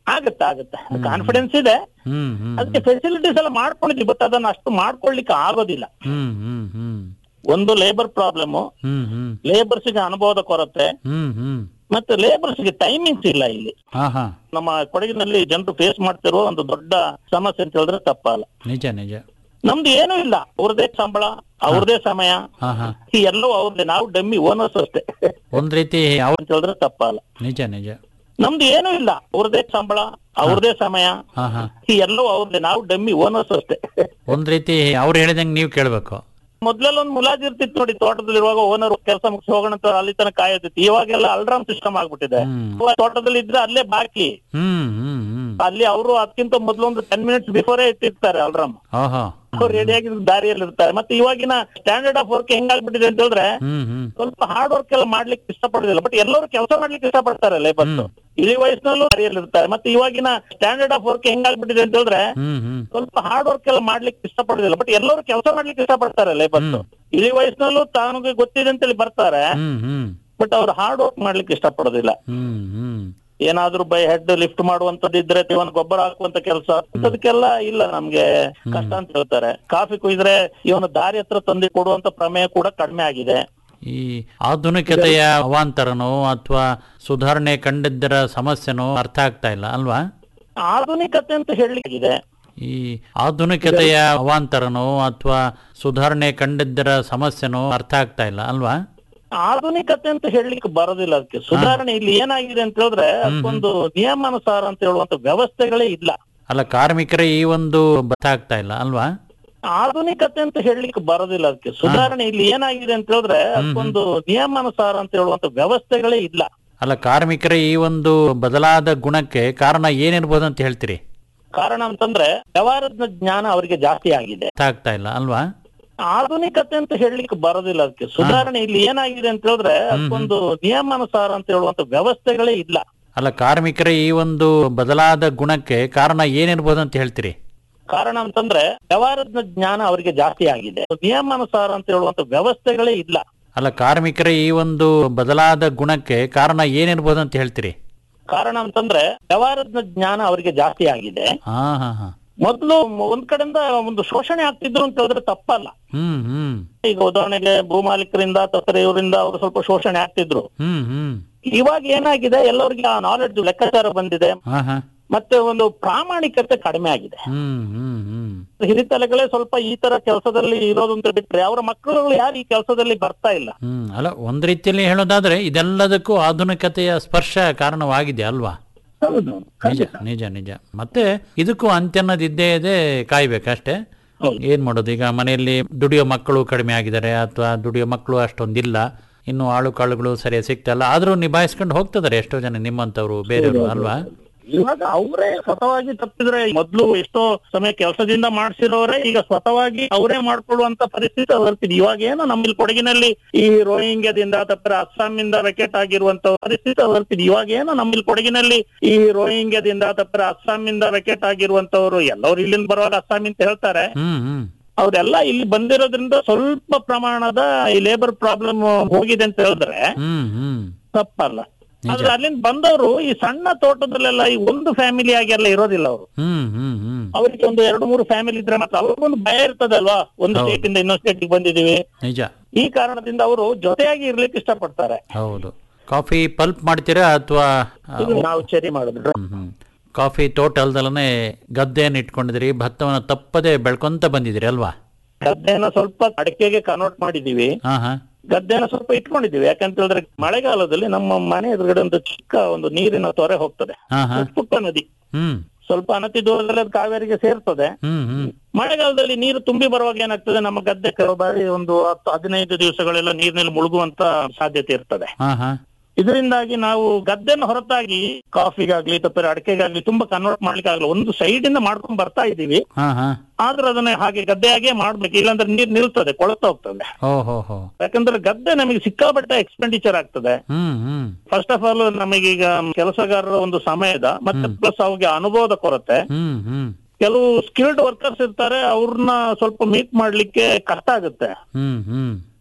ಆಗುತ್ತೆ ಆಗುತ್ತೆ ಕಾನ್ಫಿಡೆನ್ಸ್ ಇದೆ ಹ್ಮ್ ಹ್ಮ್ ಅದಕ್ಕೆ ಫೆಸಿಲಿಟೀಸ್ ಎಲ್ಲ ಮಾಡ್ಕೊಂಡಿದ್ವಿ ಬಟ್ ಅದನ್ನ ಅಷ್ಟು ಮಾಡ್ಕೊಳ್ಲಿಕ್ಕೆ ಆಗೋದಿಲ್ಲ ಹ್ಮ್ ಹ್ಮ್ ಹ್ಮ್ ಒಂದು labour problem hmm hmm labours ಗೆ ಅನುಭವದ ಕೊರತೆ ಹ್ಮ್ ಹ್ಮ್ ಮತ್ತೆ ಲೇಬರ್ಸ್ ಗೆ ಟೈಮಿಂಗ್ಸ್ ಇಲ್ಲ ಇಲ್ಲಿ ಹಾ ಹಾ ನಮ್ಮ ಕೊಡಗಿನಲ್ಲಿ ಜನರು ಫೇಸ್ ಮಾಡ್ತಿರೋ ಒಂದು ದೊಡ್ಡ ಸಮಸ್ಯೆ ಅಂತ ಹೇಳಿದ್ರೆ ತಪ್ಪಲ್ಲ ನಿಜ ನಿಜ ನಮ್ದು ಏನೂ ಇಲ್ಲ ಅವ್ರದೇ ಸಂಬಳ ಅವ್ರದೇ ಸಮಯ ಹಾ ಹಾ ಈ ಎಲ್ಲವೂ ಅವ್ರದೇ ನಾವು ಡಮ್ಮಿ ಓನರ್ಸ್ ಅಷ್ಟೇ ಒಂದ್ ರೀತಿ ಯಾವ ಅಂತ ಹೇಳಿದ್ರೆ ತಪ್ಪಲ್ಲ ನಿಜ ನಿಜ ನಮ್ದು ಏನೂ ಇಲ್ಲ ಅವ್ರದೇ ಸಂಬಳ ಅವ್ರದೇ ಸಮಯ ಹಾ ಹಾ ಈ ಎಲ್ಲವೂ ಅವ್ರದೇ ನಾವು ಡಮ್ಮಿ ಓನರ್ಸ್ ಅಷ್ಟೇ ಒಂದ್ ರೀತಿ ಅವ್ರು ಹೇಳಿದಂಗೆ ನೀವು ಕೇಳ್ಬೇಕು ಮೊದ್ಲೆಲ್ಲ ಒಂದು ಮುಲಾಜ್ ಇರ್ತಿತ್ತು ನೋಡಿ ತೋಟದಲ್ಲಿರುವಾಗ ಓನರ್ ಕೆಲಸ ಮುಗಿಸಿ ಹೋಗೋಣ ಅಂತ ಅಲ್ಲಿ ತನಕ ಕಾಯೋದಿತ್ತು ಇವಾಗೆಲ್ಲ ಅಲ್ರಾಮ್ ಸಿಸ್ಟಮ್ ಆಗ್ಬಿಟ್ಟಿದೆ ಹ್ಮ್. ಇವಾಗ ತೋಟದಲ್ಲಿ ಇದ್ರೆ ಅಲ್ಲೇ ಬಾಕಿ ಹ್ಮ್ ಹ್ಮ್ ಹ್ಮ್ ಅಲ್ಲಿ ಅವರು ಅದಕ್ಕಿಂತ ಮೊದ್ಲು ಒಂದು ಟೆನ್ ಮಿನಿಟ್ಸ್ ಬಿಫೋರೇ ಇಟ್ಟಿರ್ತಾರೆ ಅಲ್ರಾಮ್ ಹಾ ಹಾ ಅವ್ರು ರೆಡಿಯಾಗಿ ದಾರಿಯಲ್ಲಿ ಇರ್ತಾರೆ ಮತ್ತೆ ಇವಾಗಿನ ಸ್ಟ್ಯಾಂಡರ್ಡ್ ಆಫ್ ವರ್ಕ್ ಹೆಂಗಾಗ್ಬಿಟ್ಟಿದೆ ಅಂತ ಹೇಳಿದ್ರೆ ಹ್ಮ್ ಹ್ಮ್ ಸ್ವಲ್ಪ ಹಾರ್ಡ್ ವರ್ಕ್ ಎಲ್ಲ ಮಾಡ್ಲಿಕ್ಕೆ ಇಷ್ಟಪಡೋದಿಲ್ಲ ಬಟ್ ಎಲ್ಲರೂ ಕೆಲಸ ಮಾಡ್ಲಿಕ್ಕೆ ಇಷ್ಟಪಡ್ತಾರೆ ಲೇಬರ್ಸ್ ಇಳಿ ವಯಸ್ಸಿನಲ್ಲೂ ದಾರಿಯಲ್ಲಿ ಇರ್ತಾರೆ ಮತ್ತೆ ಇವಾಗಿನ ಸ್ಟ್ಯಾಂಡರ್ಡ್ ಆಫ್ ವರ್ಕ್ ಹೆಂಗಾಗ್ಬಿಟ್ಟಿದೆ ಅಂತ ಹೇಳಿದ್ರೆ ಹ್ಮ್ ಹ್ಮ್ ಸ್ವಲ್ಪ ಹಾರ್ಡ್ ವರ್ಕ್ ಎಲ್ಲ ಮಾಡ್ಲಿಕ್ಕೆ ಇಷ್ಟಪಡೋದಿಲ್ಲ ಬಟ್ ಎಲ್ಲರೂ ಕೆಲಸ ಮಾಡ್ಲಿಕ್ಕೆ ಇಷ್ಟಪಡ್ತಾರೆ ಲೇಬರ್ಸ್ ಇಳಿ ವಯಸ್ಸಿನಲ್ಲೂ ತಾನಿಗೆ ಗೊತ್ತಿದೆ ಅಂತೇಳಿ ಬರ್ತಾರೆ ಹ್ಮ್ ಹ್ಮ್ ಬಟ್ ಅವ್ರು ಹಾರ್ಡ್ ವರ್ಕ್ ಮಾಡ್ಲಿಕ್ಕೆ ಇಷ್ಟಪಡೋದಿಲ್ಲ ಹ್ಮ್ ಹ್ಮ್ ಏನಾದ್ರೂ ಬೈ ಹೆಡ್ ಲಿಫ್ಟ್ ಮಾಡುವಂತದ್ದು ಇದ್ರೆ ಇವನ್ ಗೊಬ್ಬರ ಹಾಕುವಂತ ಕೆಲಸ ಅದಕ್ಕೆಲ್ಲ ಇಲ್ಲ ನಮ್ಗೆ ಕಷ್ಟ ಅಂತ ಹೇಳ್ತಾರೆ ಕಾಫಿ ಕುಯ್ದ್ರೆ ಇವನು ದಾರಿ ಹತ್ರ ತಂದು ಕೊಡುವಂತ ಪ್ರಮೇಯ ಕೂಡ ಕಡಿಮೆ ಆಗಿದೆ ಈ ಆಧುನಿಕತೆಯ ಅವಾಂತರನೋ ಅಥವಾ ಸುಧಾರಣೆ ಕಂಡಿದ್ದರ ಸಮಸ್ಯೆನೋ ಅರ್ಥ ಆಗ್ತಾ ಇಲ್ಲ ಅಲ್ವಾ ಆಧುನಿಕತೆ ಅಂತ ಹೇಳಲಿಕ್ಕಿದೆ ಈ ಆಧುನಿಕತೆಯ ಅವಾಂತರನೋ ಅಥವಾ ಸುಧಾರಣೆ ಕಂಡಿದ್ದರ ಸಮಸ್ಯೆನೋ ಅರ್ಥ ಆಗ್ತಾ ಇಲ್ಲ ಅಲ್ವಾ ಆಧುನಿಕತೆ ಅಂತ ಹೇಳಲಿಕ್ಕೆ ಬರೋದಿಲ್ಲ ಅದಕ್ಕೆ ಸುಧಾರಣೆ ಇಲ್ಲಿ ಏನಾಗಿದೆ ಅಂತ ಹೇಳಿದ್ರೆ ಅದಕ್ಕೊಂದು ನಿಯಮಾನುಸಾರ ಅಂತ ಹೇಳುವಂತ ವ್ಯವಸ್ಥೆಗಳೇ ಇಲ್ಲ ಅಲ್ಲ ಕಾರ್ಮಿಕರ ಈ ಒಂದು ಅರ್ಥ ಆಗ್ತಾ ಇಲ್ಲ ಅಲ್ವಾ ಆಧುನಿಕತೆ ಅಂತ ಹೇಳಲಿಕ್ಕೆ ಬರೋದಿಲ್ಲ ಅದಕ್ಕೆ ಸುಧಾರಣೆ ಇಲ್ಲಿ ಏನಾಗಿದೆ ಅಂತ ಹೇಳಿದ್ರೆ ಅದಕ್ಕೊಂದು ನಿಯಮಾನುಸಾರ ಅಂತ ಹೇಳುವಂತ ವ್ಯವಸ್ಥೆಗಳೇ ಇಲ್ಲ ಅಲ್ಲ ಕಾರ್ಮಿಕರ ಈ ಒಂದು ಬದಲಾದ ಗುಣಕ್ಕೆ ಕಾರಣ ಏನಿರ್ಬೋದು ಅಂತ ಹೇಳ್ತೀರಿ ಕಾರಣ ಅಂತಂದ್ರೆ ವ್ಯವಹಾರದ ಜ್ಞಾನ ಅವರಿಗೆ ಜಾಸ್ತಿ ಆಗಿದೆ ಅರ್ಥ ಆಗ್ತಾ ಇಲ್ಲ ಅಲ್ವಾ ಆಧುನಿಕತೆ ಅಂತ ಹೇಳಲಿಕ್ಕೆ ಬರೋದಿಲ್ಲ ಅದಕ್ಕೆ ಸುಧಾರಣೆ ಇಲ್ಲಿ ಏನಾಗಿದೆ ಅಂತ ಹೇಳಿದ್ರೆ ಅದಕ್ಕೊಂದು ನಿಯಮಾನುಸಾರ ಅಂತ ಹೇಳುವಂತ ವ್ಯವಸ್ಥೆಗಳೇ ಇಲ್ಲ ಅಲ್ಲ ಕಾರ್ಮಿಕರ ಈ ಒಂದು ಬದಲಾದ ಗುಣಕ್ಕೆ ಕಾರಣ ಏನಿರ್ಬೋದು ಅಂತ ಹೇಳ್ತೀರಿ ಕಾರಣ ಅಂತಂದ್ರೆ ವ್ಯವಹಾರದ ಜ್ಞಾನ ಅವರಿಗೆ ಜಾಸ್ತಿ ಆಗಿದೆ ನಿಯಮಾನುಸಾರ ಅಂತ ಹೇಳುವಂತ ವ್ಯವಸ್ಥೆಗಳೇ ಇಲ್ಲ ಅಲ್ಲ ಕಾರ್ಮಿಕರ ಈ ಒಂದು ಬದಲಾದ ಗುಣಕ್ಕೆ ಕಾರಣ ಏನಿರ್ಬೋದು ಅಂತ ಹೇಳ್ತೀರಿ ಕಾರಣ ಅಂತಂದ್ರೆ ವ್ಯವಹಾರದ ಜ್ಞಾನ ಅವರಿಗೆ ಜಾಸ್ತಿ ಆಗಿದೆ ಹಾ ಹಾ ಹಾ ಮೊದಲು ಒಂದ್ ಕಡೆಯಿಂದ ಒಂದು ಶೋಷಣೆ ಆಗ್ತಿದ್ರು ಅಂತ ಹೇಳಿದ್ರೆ ತಪ್ಪಲ್ಲ ಹ್ಮ್ ಹ್ಮ್ ಈಗ ಉದಾಹರಣೆಗೆ ಭೂಮಾಲೀಕರಿಂದ ಅಥವಾ ಇವರಿಂದ ಅವರು ಸ್ವಲ್ಪ ಶೋಷಣೆ ಆಗ್ತಿದ್ರು ಹ್ಮ್ ಹ್ಮ್ ಇವಾಗ ಏನಾಗಿದೆ ಎಲ್ಲರಿಗೆ ಆ ನಾಲೆಡ್ಜ್ ಲೆಕ್ಕಾಚಾರ ಬಂದಿದೆ ಹಾ ಹಾ ಮತ್ತೆ ಒಂದು ಪ್ರಾಮಾಣಿಕತೆ ಕಡಿಮೆ ಆಗಿದೆ ಹ್ಮ್ ಹ್ಮ್ ಹ್ಮ್ ಹಿರಿತಲೆಗಳೇ ಸ್ವಲ್ಪ ಈ ತರ ಕೆಲಸದಲ್ಲಿ ಇರೋದು ಅಂತ ಬಿಟ್ರೆ ಅವರ ಮಕ್ಕಳುಗಳು ಯಾರು ಈ ಕೆಲಸದಲ್ಲಿ ಬರ್ತಾ ಇಲ್ಲ ಹ್ಮ್ ಅಲ್ಲ ಒಂದ್ ರೀತಿಯಲ್ಲಿ ಹೇಳೋದಾದ್ರೆ ಇದೆಲ್ಲದಕ್ಕೂ ಆಧುನಿಕತೆಯ ಸ್ಪರ್ಶ ಕಾರಣವಾಗಿದೆ ಅಲ್ವಾ ನಿಜ ನಿಜ ನಿಜ ಮತ್ತೆ ಇದಕ್ಕೂ ಅಂತ್ಯ ಅನ್ನೋದು ಇದ್ದೇ ಇದೆ ಕಾಯ್ಬೇಕಷ್ಟೇ ಏನ್ ಮಾಡೋದು ಈಗ ಮನೆಯಲ್ಲಿ ದುಡಿಯೋ ಮಕ್ಕಳು ಕಡಿಮೆ ಆಗಿದ್ದಾರೆ ಅಥವಾ ದುಡಿಯೋ ಮಕ್ಕಳು ಅಷ್ಟೊಂದಿಲ್ಲ ಇನ್ನು ಆಳು ಕಾಳುಗಳು ಸರಿಯಾಗಿ ಸಿಗ್ತಲ್ಲ ಆದ್ರೂ ನಿಭಾಯಿಸ್ಕೊಂಡು ಹೋಗ್ತಿದ್ದಾರೆ ಎಷ್ಟೋ ಜನ ನಿಮ್ಮಂತವ್ರು ಬೇರೆಯವರು ಅಲ್ವಾ ಇವಾಗ ಅವರೇ ಸ್ವತಃವಾಗಿ ತಪ್ಪಿದ್ರೆ ಮೊದ್ಲು ಎಷ್ಟೋ ಸಮಯ ಕೆಲಸದಿಂದ ಮಾಡ್ಸಿರೋರೆ ಈಗ ಸ್ವತಃವಾಗಿ ಅವರೇ ಮಾಡ್ಕೊಳ್ಳುವಂತ ಪರಿಸ್ಥಿತಿ ಬರ್ತಿದೆ ಇವಾಗ ಏನು ನಮ್ಮಲ್ಲಿ ಕೊಡಗಿನಲ್ಲಿ ಈ ರೋಹಿಂಗ್ಯದಿಂದ ತಪ್ಪರೆ ಅಸ್ಸಾಂನಿಂದ ವೆಕೆಟ್ ಆಗಿರುವಂತ ಪರಿಸ್ಥಿತಿ ಬರ್ತಿದೆ ಇವಾಗ ಏನು ನಮ್ಮಲ್ಲಿ ಕೊಡಗಿನಲ್ಲಿ ಈ ರೋಹಿಂಗ್ಯದಿಂದ ತಪ್ಪರೆ ಅಸ್ಸಾಂನಿಂದ ವೆಕೆಟ್ ಆಗಿರುವಂತವ್ರು ಎಲ್ಲರೂ ಇಲ್ಲಿಂದ ಬರುವಾಗ ಅಸ್ಸಾಂ ಅಂತ ಹೇಳ್ತಾರೆ ಹ್ಮ್ ಹ್ಮ್ ಅವರೆಲ್ಲ ಇಲ್ಲಿ ಬಂದಿರೋದ್ರಿಂದ ಸ್ವಲ್ಪ ಪ್ರಮಾಣದ ಈ ಲೇಬರ್ ಪ್ರಾಬ್ಲಮ್ ಹೋಗಿದೆ ಅಂತ ಹೇಳಿದ್ರೆ ಹ್ಮ್ ಹ್ಮ್ ತಪ್ಪಲ್ಲ ಆದ್ರೆ ಅಲ್ಲಿಂದ ಬಂದವರು ಈ ಸಣ್ಣ ತೋಟದಲ್ಲೆಲ್ಲ ಈ ಒಂದು ಫ್ಯಾಮಿಲಿ ಆಗಿ ಎಲ್ಲ ಇರೋದಿಲ್ಲ ಅವರು ಹ್ಮ್ ಹ್ಮ್ ಹ್ಮ್ ಅವರಿಗೆ ಒಂದು ಎರಡು ಮೂರು ಫ್ಯಾಮಿಲಿ ಇದ್ರೆ ಮತ್ತೆ ಅವ್ರಿಗೊಂದು ಭಯ ಇರ್ತದಲ್ವಾ ಒಂದು ಹೌದು. ಸ್ಟೇಟ್ ಇಂದ ಇನ್ನೊಂದು ಸ್ಟೇಟ್ ಬಂದಿದೀವಿ ನಿಜ ಈ ಕಾರಣದಿಂದ ಅವರು ಜೊತೆಯಾಗಿ ಇರ್ಲಿಕ್ಕೆ ಇಷ್ಟಪಡ್ತಾರೆ ಹೌದು ಕಾಫಿ ಪಲ್ಪ್ ಮಾಡ್ತೀರಾ ಅಥವಾ ಇದು ನಾವು ಚೆರಿ ಮಾಡಿದ್ರು ಹ್ಮ್ ಹ್ಮ್. ಕಾಫಿ ತೋಟ ಅಲ್ದಲನೆ ಗದ್ದೆಯನ್ನು ಇಟ್ಕೊಂಡಿದ್ದೀರಿ ಭತ್ತವನ್ನು ತಪ್ಪದೆ ಬೆಳ್ಕೊಂತ ಬಂದಿದ್ದೀರಿ ಅಲ್ವಾ ಗದ್ದೆನ ಸ್ವಲ್ಪ ಅಡಿಕೆಗೆ ಕನ್ವರ್ಟ್ ಮಾಡಿದೀವಿ ಹಾ ಹಾ ಗದ್ದೆನ ಸ್ವಲ್ಪ ಇಟ್ಕೊಂಡಿದೀವಿ ಯಾಕಂತ ಹೇಳಿದ್ರೆ ಮಳೆಗಾಲದಲ್ಲಿ ನಮ್ಮ ಮನೆ ಎದುರುಗಡೆ ಒಂದು ಚಿಕ್ಕ ಒಂದು ನೀರಿನ ತೊರೆ ಹೋಗ್ತದೆ ಹಾ ಹಾ ಪುಟ್ಟ ನದಿ ಹ್ಮ್ ಸ್ವಲ್ಪ ಅನತಿ ದೂರದಲ್ಲಿ ಅದು ಕಾವೇರಿಗೆ ಸೇರ್ತದೆ ಹ್ಮ್ ಹ್ಮ್ ಮಳೆಗಾಲದಲ್ಲಿ ನೀರು ತುಂಬಿ ಬರುವಾಗ ಏನಾಗ್ತದೆ ನಮ್ಮ ಗದ್ದೆ ಕೆಲವು ಬಾರಿ ಒಂದು ಹತ್ತು ಹದಿನೈದು ದಿವಸಗಳೆಲ್ಲ ನೀರಿನಲ್ಲಿ ಮುಳುಗುವಂತ ಸಾಧ್ಯತೆ ಇರ್ತದೆ ಹಾ ಹಾ ಇದರಿಂದಾಗಿ ನಾವು ಗದ್ದೆನ ಹೊರತಾಗಿ ಕಾಫಿಗಾಗ್ಲಿ ತಪ್ಪರೆ ಅಡಿಕೆಗಾಗ್ಲಿ ತುಂಬಾ ಕನ್ವರ್ಟ್ ಮಾಡ್ಲಿಕ್ಕೆ ಆಗಲ್ಲ ಒಂದು ಸೈಡ್ ಇಂದ ಮಾಡ್ಕೊಂಡ್ ಬರ್ತಾ ಇದ್ದೀವಿ ಹಾ ಹಾ ಆದ್ರೆ ಅದನ್ನ ಹಾಗೆ ಗದ್ದೆಯಾಗೆ ಮಾಡ್ಬೇಕು ಇಲ್ಲಾಂದ್ರೆ ನೀರ್ ನಿಲ್ತದೆ ಕೊಳತಾ ಹೋಗ್ತದೆ ಓ ಹೋ ಹೋ ಯಾಕಂದ್ರೆ ಗದ್ದೆ ನಮಗೆ ಸಿಕ್ಕಾಪಟ್ಟೆ ಎಕ್ಸ್ಪೆಂಡಿಚರ್ ಆಗ್ತದೆ hmm hmm first of all ನಮಗೀಗ ಕೆಲಸಗಾರರ ಒಂದು ಸಮಯದ ಮತ್ತೆ ಪ್ಲಸ್ ಅವ್ರಿಗೆ ಅನುಭವದ ಕೊರತೆ ಹ್ಮ್ ಹ್ಮ್ ಕೆಲವು ಸ್ಕಿಲ್ಡ್ ವರ್ಕರ್ಸ್ ಇರ್ತಾರೆ ಅವ್ರನ್ನ ಸ್ವಲ್ಪ ಮೀಟ್ ಮಾಡ್ಲಿಕ್ಕೆ ಕಷ್ಟ ಆಗುತ್ತೆ ಹ್ಮ್ ಹ್ಮ್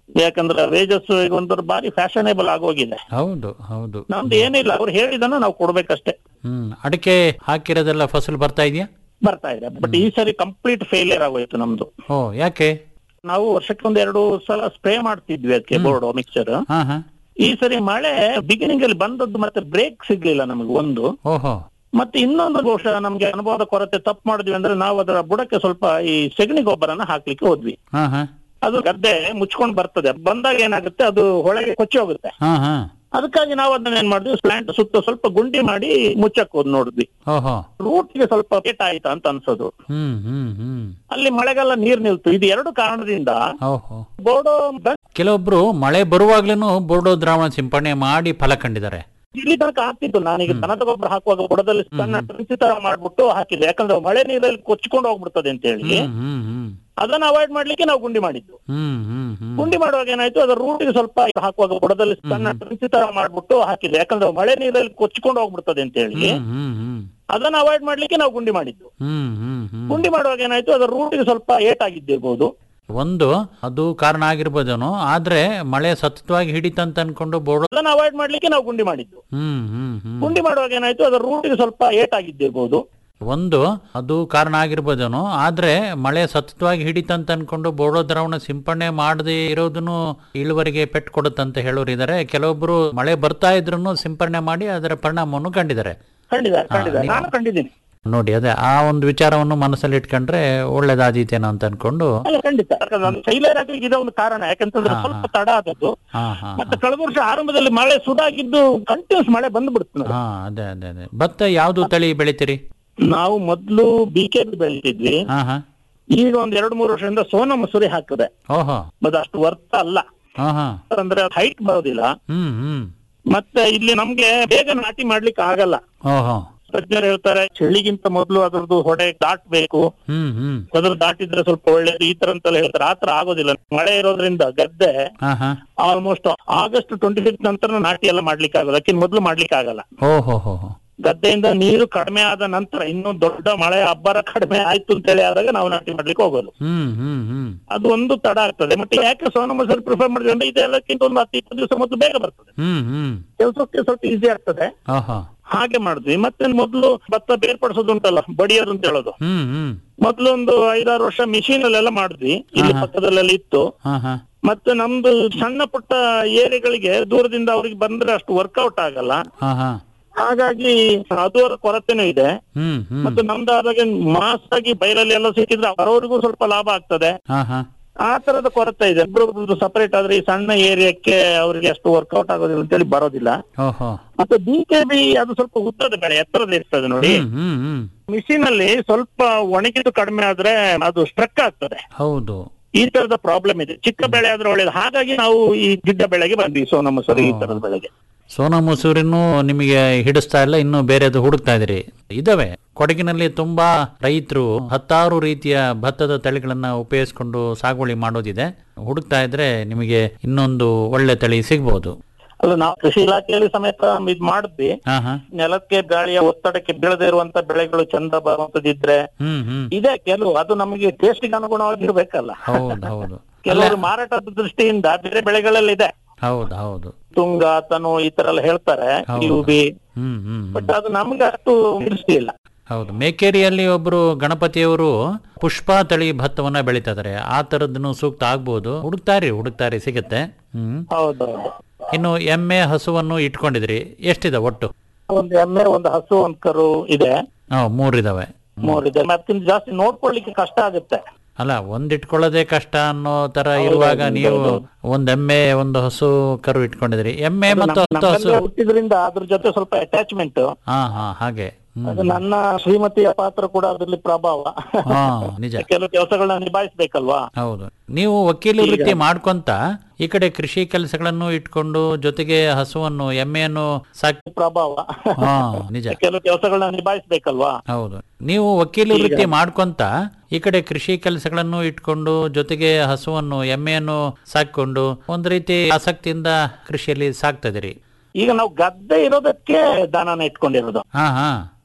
ಯಾಕಂದ್ರೆ ವೇಜಸ್ ಈಗ ಒಂದರ ಬಾರಿ ಫ್ಯಾಷನೇಬಲ್ ಆಗೋಗಿದೆ ಹೌದು ಹೌದು ನಮ್ದು ಏನಿಲ್ಲ ಅವ್ರು ಹೇಳಿದನ್ನ ನಾವು ಕೊಡ್ಬೇಕಷ್ಟೇ ಹ್ಮ್ ಅಡಿಕೆ ಹಾಕಿರೋದೆಲ್ಲ ಫಸಲು ಬರ್ತಾ ಇದೆಯಾ ಬರ್ತಾ ಇದೆ ಬಟ್ ಈ ಸರಿ ಕಂಪ್ಲೀಟ್ ಫೇಲಿಯರ್ ಆಗೋಯ್ತು ನಮ್ದು ಓ ಯಾಕೆ ನಾವು ವರ್ಷಕ್ಕೆ ಒಂದ್ ಎರಡು ಸಲ ಸ್ಪ್ರೇ ಮಾಡ್ತಿದ್ವಿ ಅದಕ್ಕೆ ಬೋರ್ಡ್ ಮಿಕ್ಸರ್ ಹಾ ಹಾ ಈ ಸರಿ ಮಳೆ ಬಿಗಿನಿಂಗ್ ಅಲ್ಲಿ ಬಂದದ್ದು ಮತ್ತೆ ಬ್ರೇಕ್ ಸಿಗ್ಲಿಲ್ಲ ನಮಗೆ ಒಂದು ಓಹೋ ಮತ್ತೆ ಇನ್ನೊಂದು ಬಹುಶಃ ನಮ್ಗೆ ಅನುಭವದ ಕೊರತೆ ತಪ್ಪು ಮಾಡಿದ್ವಿ ಅಂದ್ರೆ ನಾವು ಅದರ ಬುಡಕ್ಕೆ ಸ್ವಲ್ಪ ಈ ಸೆಗಣಿ ಗೊಬ್ಬರನ ಹಾಕ್ಲಿಕ್ಕೆ ಹೋದ್ವಿ ಹಾ ಹಾ ಅದು ಗದ್ದೆ ಮುಚ್ಕೊಂಡ್ ಬರ್ತದೆ ಬಂದಾಗ ಏನಾಗುತ್ತೆ ಅದು ಹೊಳಗೆ ಕೊಚ್ಚಿ ಹೋಗುತ್ತೆ ಹಾ ಹಾ ಅದಕ್ಕಾಗಿ ನಾವು ಅದನ್ನ ಏನ್ ಮಾಡಿದ್ವಿ ಪ್ಲಾಂಟ್ ಸುತ್ತ ಸ್ವಲ್ಪ ಗುಂಡಿ ಮಾಡಿ ಮುಚ್ಚಕ್ ಹೋದ್ ನೋಡಿದ್ವಿ ಓಹೋ ರೂಟ್ ಗೆ ಸ್ವಲ್ಪ ಏಟ್ ಆಯ್ತಾ ಅಂತ ಅನ್ಸೋದು ಹ್ಮ್ ಹ್ಮ್ ಹ್ಮ್ ಅಲ್ಲಿ ಮಳೆಗೆಲ್ಲ ನೀರ್ ನಿಲ್ತು ಇದು ಎರಡು ಕಾರಣದಿಂದ ಓಹೋ ಬೋರ್ಡೋ ಕೆಲವೊಬ್ರು ಮಳೆ ಬರುವಾಗ್ಲೂ ಬೋರ್ಡೋ ದ್ರಾವಣ ಸಿಂಪಡಣೆ ಮಾಡಿ ಫಲ ಕಂಡಿದ್ದಾರೆ ಇಲ್ಲಿ ತನಕ ಆಗ್ತಿತ್ತು ನಾನೀಗ ದನದ ಗೊಬ್ಬರ ಹಾಕುವಾಗ ಬುಡದಲ್ಲಿ ಸಣ್ಣ ಟ್ರಂಚಿ ತರ ಮಾಡ್ಬಿಟ್ಟು ಹಾಕಿದ್ದೆ ಯಾಕಂದ್ರೆ ಮಳೆ ನೀರಲ್ಲಿ ಕೊಚ್ಕೊಂಡು ಹೋಗ್ಬಿಡ್ತದೆ ಅಂತ ಹೇಳಿ ಹ್ಮ್ ಹ್ಮ್ ಹ್ಮ್ ಅದನ್ನ ಅವಾಯ್ಡ್ ಮಾಡ್ಲಿಕ್ಕೆ ನಾವು ಗುಂಡಿ ಮಾಡಿದ್ದು ಹ್ಮ್ ಹ್ಮ್ ಹ್ಮ್ ಗುಂಡಿ ಮಾಡುವಾಗ ಏನಾಯ್ತು ಅದರ ರೂಟಿಗೆ ಸ್ವಲ್ಪ ಹಾಕುವಾಗ ಬುಡದಲ್ಲಿ ಸಣ್ಣ ಟ್ರಂಚಿ ತರ ಮಾಡ್ಬಿಟ್ಟು ಹಾಕಿದ್ದೆ ಯಾಕಂದ್ರೆ ಮಳೆ ನೀರಲ್ಲಿ ಕೊಚ್ಕೊಂಡು ಹೋಗ್ಬಿಡ್ತದೆ ಅಂತ ಹೇಳಿ ಹ್ಮ್ ಹ್ಮ್ ಹ್ಮ್ ಅದನ್ನ ಅವಾಯ್ಡ್ ಮಾಡ್ಲಿಕ್ಕೆ ನಾವು ಗುಂಡಿ ಮಾಡಿದ್ದು ಹ್ಮ್ ಹ್ಮ್ ಹ್ಮ್ ಗುಂಡಿ ಮಾಡುವಾಗ ಏನಾಯ್ತು ಅದರ ರೂಟಿಗೆ ಸ್ವಲ್ಪ ಏಟ್ ಆಗಿದ್ದಿರ್ಬೋದು ಒಂದು ಅದು ಕಾರಣ ಆಗಿರ್ಬೋದೇನೋ ಆದ್ರೆ ಮಳೆ ಸತತವಾಗಿ ಹಿಡಿತಂತ ಅನ್ಕೊಂಡು ಬೋರ್ಡೋ ಅದನ್ನ ಅವಾಯ್ಡ್ ಮಾಡ್ಲಿಕ್ಕೆ ನಾವು ಗುಂಡಿ ಮಾಡಿದ್ದು ಹ್ಮ್ ಹ್ಮ್ ಹ್ಮ್ ಗುಂಡಿ ಮಾಡುವಾಗ ಏನಾಯ್ತು ಅದರ ರೂಟಿಗೆ ಸ್ವಲ್ಪ ಏಟ್ ಆಗಿದ್ದಿರ್ಬೋದು ಒಂದು ಅದು ಕಾರಣ ಆಗಿರ್ಬೋದೇನೋ ಆದ್ರೆ ಮಳೆ ಸತತವಾಗಿ ಹಿಡಿತಂತ ಅನ್ಕೊಂಡು ಬೋಡೋ ದ್ರಾವಣ ಸಿಂಪಡಣೆ ಮಾಡದೆ ಇರೋದನ್ನು ಇಳುವರಿಗೆ ಪೆಟ್ಟು ಕೊಡುತ್ತಂತ ಹೇಳೋರಿದ್ದಾರೆ ಕೆಲವೊಬ್ರು ಮಳೆ ಬರ್ತಾ ಇದ್ರು ಸಿಂಪಡಣೆ ಮಾಡಿ ಅದರ ಪರಿಣಾಮವನ್ನು ಕಂಡಿದ್ದಾರೆ ಖಂಡಿತ ಖಂಡಿತ ನಾನು ಕಂಡಿದ್ದೀನಿ ನೋಡಿ ಅದೇ ಆ ಒಂದು ವಿಚಾರವನ್ನು ಮನಸ್ಸಲ್ಲಿ ಇಟ್ಕೊಂಡ್ರೆ ಒಳ್ಳೇದಾದೀತೇನೋ ಅಂತ ಅನ್ಕೊಂಡು ಅಲ್ಲ ಖಂಡಿತ ಫೈಲರ್ ಆಗ್ಲಿಕ್ಕೆ ಇದೇ ಒಂದು ಕಾರಣ ಯಾಕಂತಂದ್ರೆ ಹಾ, ಸ್ವಲ್ಪ ತಡ ಆದದ್ದು ಹಾ ಹಾ ಮತ್ತೆ ಕಳೆದ ವರ್ಷ ಆರಂಭದಲ್ಲಿ ಮಳೆ ಸುಡಾಗಿದ್ದು ಕಂಟಿನ್ಯೂಸ್ ಮಳೆ ಬಂದ್ಬಿಡ್ತು ಹಾ ಅದೇ ಅದೇ ಅದೇ ಭತ್ತ ಯಾವ್ದು ತಳಿ ಬೆಳಿತೀರಿ ನಾವು ಮೊದ್ಲು ಬಿ ಕೆ ಬಿ ಬೆಳಿತಿದ್ವಿ ಹಾ ಹಾ ಈಗ ಒಂದ್ ಎರಡು ಮೂರು ವರ್ಷದಿಂದ ಸೋನಾ ಮಸೂರಿ ಹಾಕಿದೆ ಓಹೋ ಅದು ಅಷ್ಟು ವರ್ತ್ ಅಲ್ಲ ಹಾ ಹಾ ಅಂದ್ರೆ ಹೈಟ್ ಬರೋದಿಲ್ಲ ಹ್ಮ್ ಹ್ಮ್ ಮತ್ತೆ ಇಲ್ಲಿ ನಮ್ಗೆ ಬೇಗ ನಾಟಿ ಮಾಡ್ಲಿಕ್ಕೆ ಆಗಲ್ಲ ಓಹೋ ತಜ್ಞರು ಹೇಳ್ತಾರೆ ಚಳಿಗಿಂತ ಮೊದಲು ಅದ್ರದ್ದು ಹೊಡೆ ದಾಟ್ಬೇಕು ಹ್ಮ್ ಹ್ಮ್ ಅದ್ರ ದಾಟಿದ್ರೆ ಸ್ವಲ್ಪ ಒಳ್ಳೇದು ಈ ತರ ಅಂತೆಲ್ಲ ಹೇಳ್ತಾರೆ ಆತರ ಆಗೋದಿಲ್ಲ ಮಳೆ ಇರೋದ್ರಿಂದ ಗದ್ದೆ ಹಾ ಹಾ ಆಲ್ಮೋಸ್ಟ್ ಆಗಸ್ಟ್ ಟ್ವೆಂಟಿ ಫಿಫ್ತ್ ನಂತರ ನಾಟಿ ಎಲ್ಲ ಮಾಡ್ಲಿಕ್ಕೆ ಆಗಲ್ಲ ಅದಕ್ಕಿಂತ ಮೊದಲು ಮಾಡ್ಲಿಕ್ಕೆ ಆಗಲ್ಲ ಓಹೋ ಹೋ ಹೋ ಗದ್ದೆಯಿಂದ ನೀರು ಕಡಿಮೆ ಆದ ನಂತರ ಇನ್ನೂ ದೊಡ್ಡ ಮಳೆ ಅಬ್ಬರ ಕಡಿಮೆ ಆಯ್ತು ಅಂತ ಹೇಳಿ ಆದಾಗ ನಾವು ನಾಟಿ ಮಾಡ್ಲಿಕ್ಕೆ ಹೋಗೋದು ಹ್ಮ್ ಹ್ಮ್ ಹ್ಮ್ ಅದು ಒಂದು ತಡ ಆಗ್ತದೆ ಮತ್ತೆ ಯಾಕೆ ಸೋನಾ ಮಸೂರಿ ಪ್ರಿಫರ್ ಮಾಡಿದ್ರೆ ಅಂದ್ರೆ ಇದೆಲ್ಲಕ್ಕಿಂತ ಒಂದು ಹತ್ತು ಇಪ್ಪತ್ತು ದಿವಸ ಮೊದಲು ಬೇಗ ಬರ್ತದೆ ಹ್ಮ್ ಹ್ಮ್ ಕೆಲಸಕ್ಕೆ ಸ್ವಲ್ಪ ಈಸಿ ಆಗ್ತದೆ ಓಹೋ ಹಾಗೆ ಮಾಡಿದ್ವಿ ಮತ್ತೆ ಮೊದಲು ಭತ್ತ ಬೇರ್ಪಡಿಸೋದು ಉಂಟಲ್ಲ ಬಡಿಯೋದು ಅಂತ ಹೇಳೋದು ಹ್ಮ್ ಹ್ಮ್ ಮೊದ್ಲು ಒಂದು ಐದಾರು ವರ್ಷ ಮಿಷಿನ್ ಅಲ್ಲೆಲ್ಲ ಮಾಡಿದ್ವಿ ಇಲ್ಲಿ ಪಕ್ಕದಲ್ಲೆಲ್ಲ ಇತ್ತು ಹಾ ಹಾ ಮತ್ತೆ ನಮ್ದು ಸಣ್ಣ ಪುಟ್ಟ ಏರಿಯಾಗಳಿಗೆ ದೂರದಿಂದ ಅವ್ರಿಗೆ ಬಂದ್ರೆ ಅಷ್ಟು ವರ್ಕೌಟ್ ಆಗಲ್ಲ ಹಾ ಹಾ ಹಾಗಾಗಿ ಅದು ಕೊರತೆನೂ ಇದೆ ಹ್ಮ್ ಹ್ಮ್ ಮತ್ತೆ ನಮ್ದು ಆದಾಗ ಮಾಸ್ ಆಗಿ ಬೈಲಲ್ಲಿ ಎಲ್ಲ ಸಿಕ್ಕಿದ್ರೆ ಅವರವರಿಗೂ ಸ್ವಲ್ಪ ಲಾಭ ಆಗ್ತದೆ ಹಾ ಹಾ ಆ ತರದ ಕೊರತೆ ಇದೆ ಒಬ್ರೊಬ್ರದ್ದು ಸಪರೇಟ್ ಆದ್ರೆ ಈ ಸಣ್ಣ ಏರಿಯಾಕ್ಕೆ ಅವರಿಗೆ ಅಷ್ಟು ವರ್ಕೌಟ್ ಆಗೋದಿಲ್ಲ ಅಂತೇಳಿ ಬರೋದಿಲ್ಲ ಓಹೋ ಮತ್ತೆ ಬಿ ಕೆ ಬಿ ಅದು ಸ್ವಲ್ಪ ಉದ್ದದ ಬೆಳೆ ಎತ್ತರದ ಇರ್ತದೆ ನೋಡಿ ಹ್ಮ್ ಹ್ಮ್ ಹ್ಮ್ ಮಿಷಿನ್ ಅಲ್ಲಿ ಸ್ವಲ್ಪ ಒಣಗಿದ್ದು ಕಡಿಮೆ ಆದ್ರೆ ಅದು ಸ್ಟ್ರಕ್ ಆಗ್ತದೆ ಹೌದು ಈ ತರದ ಪ್ರಾಬ್ಲಮ್ ಇದೆ ಚಿಕ್ಕ ಬೆಳೆ ಆದ್ರೆ ಒಳ್ಳೇದು ಹಾಗಾಗಿ ನಾವು ಈ ಗಿಡ್ಡ ಬೆಳೆಗೆ ಬಂದ್ವಿ ಸೋನಾ ಮಸೂರಿ ಈ ತರದ ಬೆಳೆಗೆ ಸೋನಾ ಮಸೂರಿನೂ ನಿಮಗೆ ಹಿಡಿಸ್ತಾ ಇಲ್ಲ ಇನ್ನು ಬೇರೆದು ಹುಡುಕ್ತಾ ಇದ್ದೀರಿ ಇದಾವೆ ಕೊಡಗಿನಲ್ಲಿ ತುಂಬಾ ರೈತರು ಹತ್ತಾರು ರೀತಿಯ ಭತ್ತದ ತಳಿಗಳನ್ನ ಉಪಯೋಗಿಸ್ಕೊಂಡು ಸಾಗುವಳಿ ಮಾಡೋದಿದೆ ಹುಡುಕ್ತಾ ಇದ್ರೆ ನಿಮಗೆ ಇನ್ನೊಂದು ಒಳ್ಳೆ ತಳಿ ಸಿಗ್ಬೋದು ಅಲ್ಲ ನಾವು ಕೃಷಿ ಇಲಾಖೆಯಲ್ಲಿ ಸಮೇತ ಇದ್ ಮಾಡಿದ್ವಿ ಹಾ ಹಾ ನೆಲಕ್ಕೆ ಗಾಳಿಯ ಒತ್ತಡಕ್ಕೆ ಬೀಳದೇ ಇರುವಂತ ಬೆಳೆಗಳು ಚಂದ ಬರುವಂತದಿದ್ರೆ ಹ್ಮ್ ಹ್ಮ್ ಇದೆ ಕೆಲವು ಅದು ನಮಗೆ ಟೇಸ್ಟಿಗೆ ಅನುಗುಣವಾಗಿರ್ಬೇಕಲ್ಲ ಹೌದು ಹೌದು ಕೆಲವರು ಮಾರಾಟದ ದೃಷ್ಟಿಯಿಂದ ಬೇರೆ ಬೆಳೆಗಳಲ್ಲಿ ಇದೆ ಹೌದು ಹೌದು ತುಂಗ ತನು ಈ ತರ ಎಲ್ಲ ಹೇಳ್ತಾರೆ ಹೌದು. ಯುಬಿ ಹ್ಮ್ ಹ್ಮ್ ಬಟ್ ಅದು ನಮ್ಗೆ ಅಷ್ಟು ದೃಷ್ಟಿ ಇಲ್ಲ ಹೌದು ಮೇಕೇರಿಯಲ್ಲಿ ಒಬ್ರು ಗಣಪತಿಯವರು ಪುಷ್ಪ ತಳಿ ಭತ್ತವನ್ನ ಬೆಳೀತಾ ಇದಾರೆ ಆ ತರದನ್ನು ಸೂಕ್ತ ಆಗ್ಬೋದು ಹುಡುಕ್ತಾರಿ ಹುಡುಕ್ತಾರಿ ಸಿಗುತ್ತೆ ಹ್ಮ್ ಹೌದೌದು ಇನ್ನು ಎಮ್ಮೆ ಹಸುವನ್ನು ಇಟ್ಕೊಂಡಿದ್ರಿ ಎಷ್ಟಿದೆ ಒಟ್ಟು ಒಂದು ಎಮ್ಮೆ ಒಂದು ಹಸು ಒಂದ್ ಕರು ಇದೆ ಹಾ ಮೂರಿದಾವೆ ಮೂರಿದೆ ಅದಕ್ಕಿಂತ ಜಾಸ್ತಿ ನೋಡ್ಕೊಳ್ಳಿಕ್ಕೆ ಕಷ್ಟ ಆಗುತ್ತೆ ಅಲ್ಲ ಒಂದ್ ಇಟ್ಕೊಳ್ಳೋದೇ ಕಷ್ಟ ಅನ್ನೋ ತರ ಇರುವಾಗ ನೀವು ಒಂದ್ ಎಮ್ಮೆ ಒಂದು ಹಸು ಕರು ಇಟ್ಕೊಂಡಿದ್ರಿ ಎಮ್ಮೆ ಮತ್ತು ಹತ್ತು ಹಸು ನಮ್ಮಲ್ಲೇ ಹುಟ್ಟಿದ್ರಿಂದ ಅದ್ರ ಜೊತೆ ಸ್ವಲ್ಪ ಅಟ್ಯಾಚ್ಮೆಂಟ್ ಹಾ ಹಾ ಹಾಗೆ ಹ್ಮ್ ಅದು ನನ್ನ ಶ್ರೀಮತಿಯ ಪಾತ್ರ ಕೂಡ ಅದರಲ್ಲಿ ಪ್ರಭಾವ ಹಾ ನಿಜ ಕೆಲವು ಕೆಲಸಗಳನ್ನ ನಿಭಾಯಿಸ್ಬೇಕಲ್ವಾ ಹೌದು ನೀವು ವಕೀಲ ವೃತ್ತಿ ಮಾಡ್ಕೊಂತ ಈ ಕಡೆ ಕೃಷಿ ಕೆಲಸಗಳನ್ನು ಇಟ್ಕೊಂಡು ಜೊತೆಗೆ ಹಸುವನ್ನು ಎಮ್ಮೆಯನ್ನು ಸಾಕಿ ಪ್ರಭಾವ ಹಾ ನಿಜ ಕೆಲವು ಕೆಲಸಗಳನ್ನ ನಿಭಾಯಿಸ್ಬೇಕಲ್ವಾ ಹೌದು ನೀವು ವಕೀಲ ವೃತ್ತಿ ಮಾಡ್ಕೊಂತ ಈ ಕಡೆ ಕೃಷಿ ಕೆಲಸಗಳನ್ನು ಇಟ್ಕೊಂಡು ಜೊತೆಗೆ ಹಸುವನ್ನು ಎಮ್ಮೆಯನ್ನು ಸಾಕೊಂಡು ಒಂದ್ ರೀತಿ ಆಸಕ್ತಿಯಿಂದ ಕೃಷಿಯಲ್ಲಿ ಸಾಕ್ತಾ ಇದೀರಿ ಈಗ ನಾವು ಗದ್ದೆ ಇರೋದಕ್ಕೆ ದನನ ಇಟ್ಕೊಂಡಿರೋದು ಹಾ ಹಾ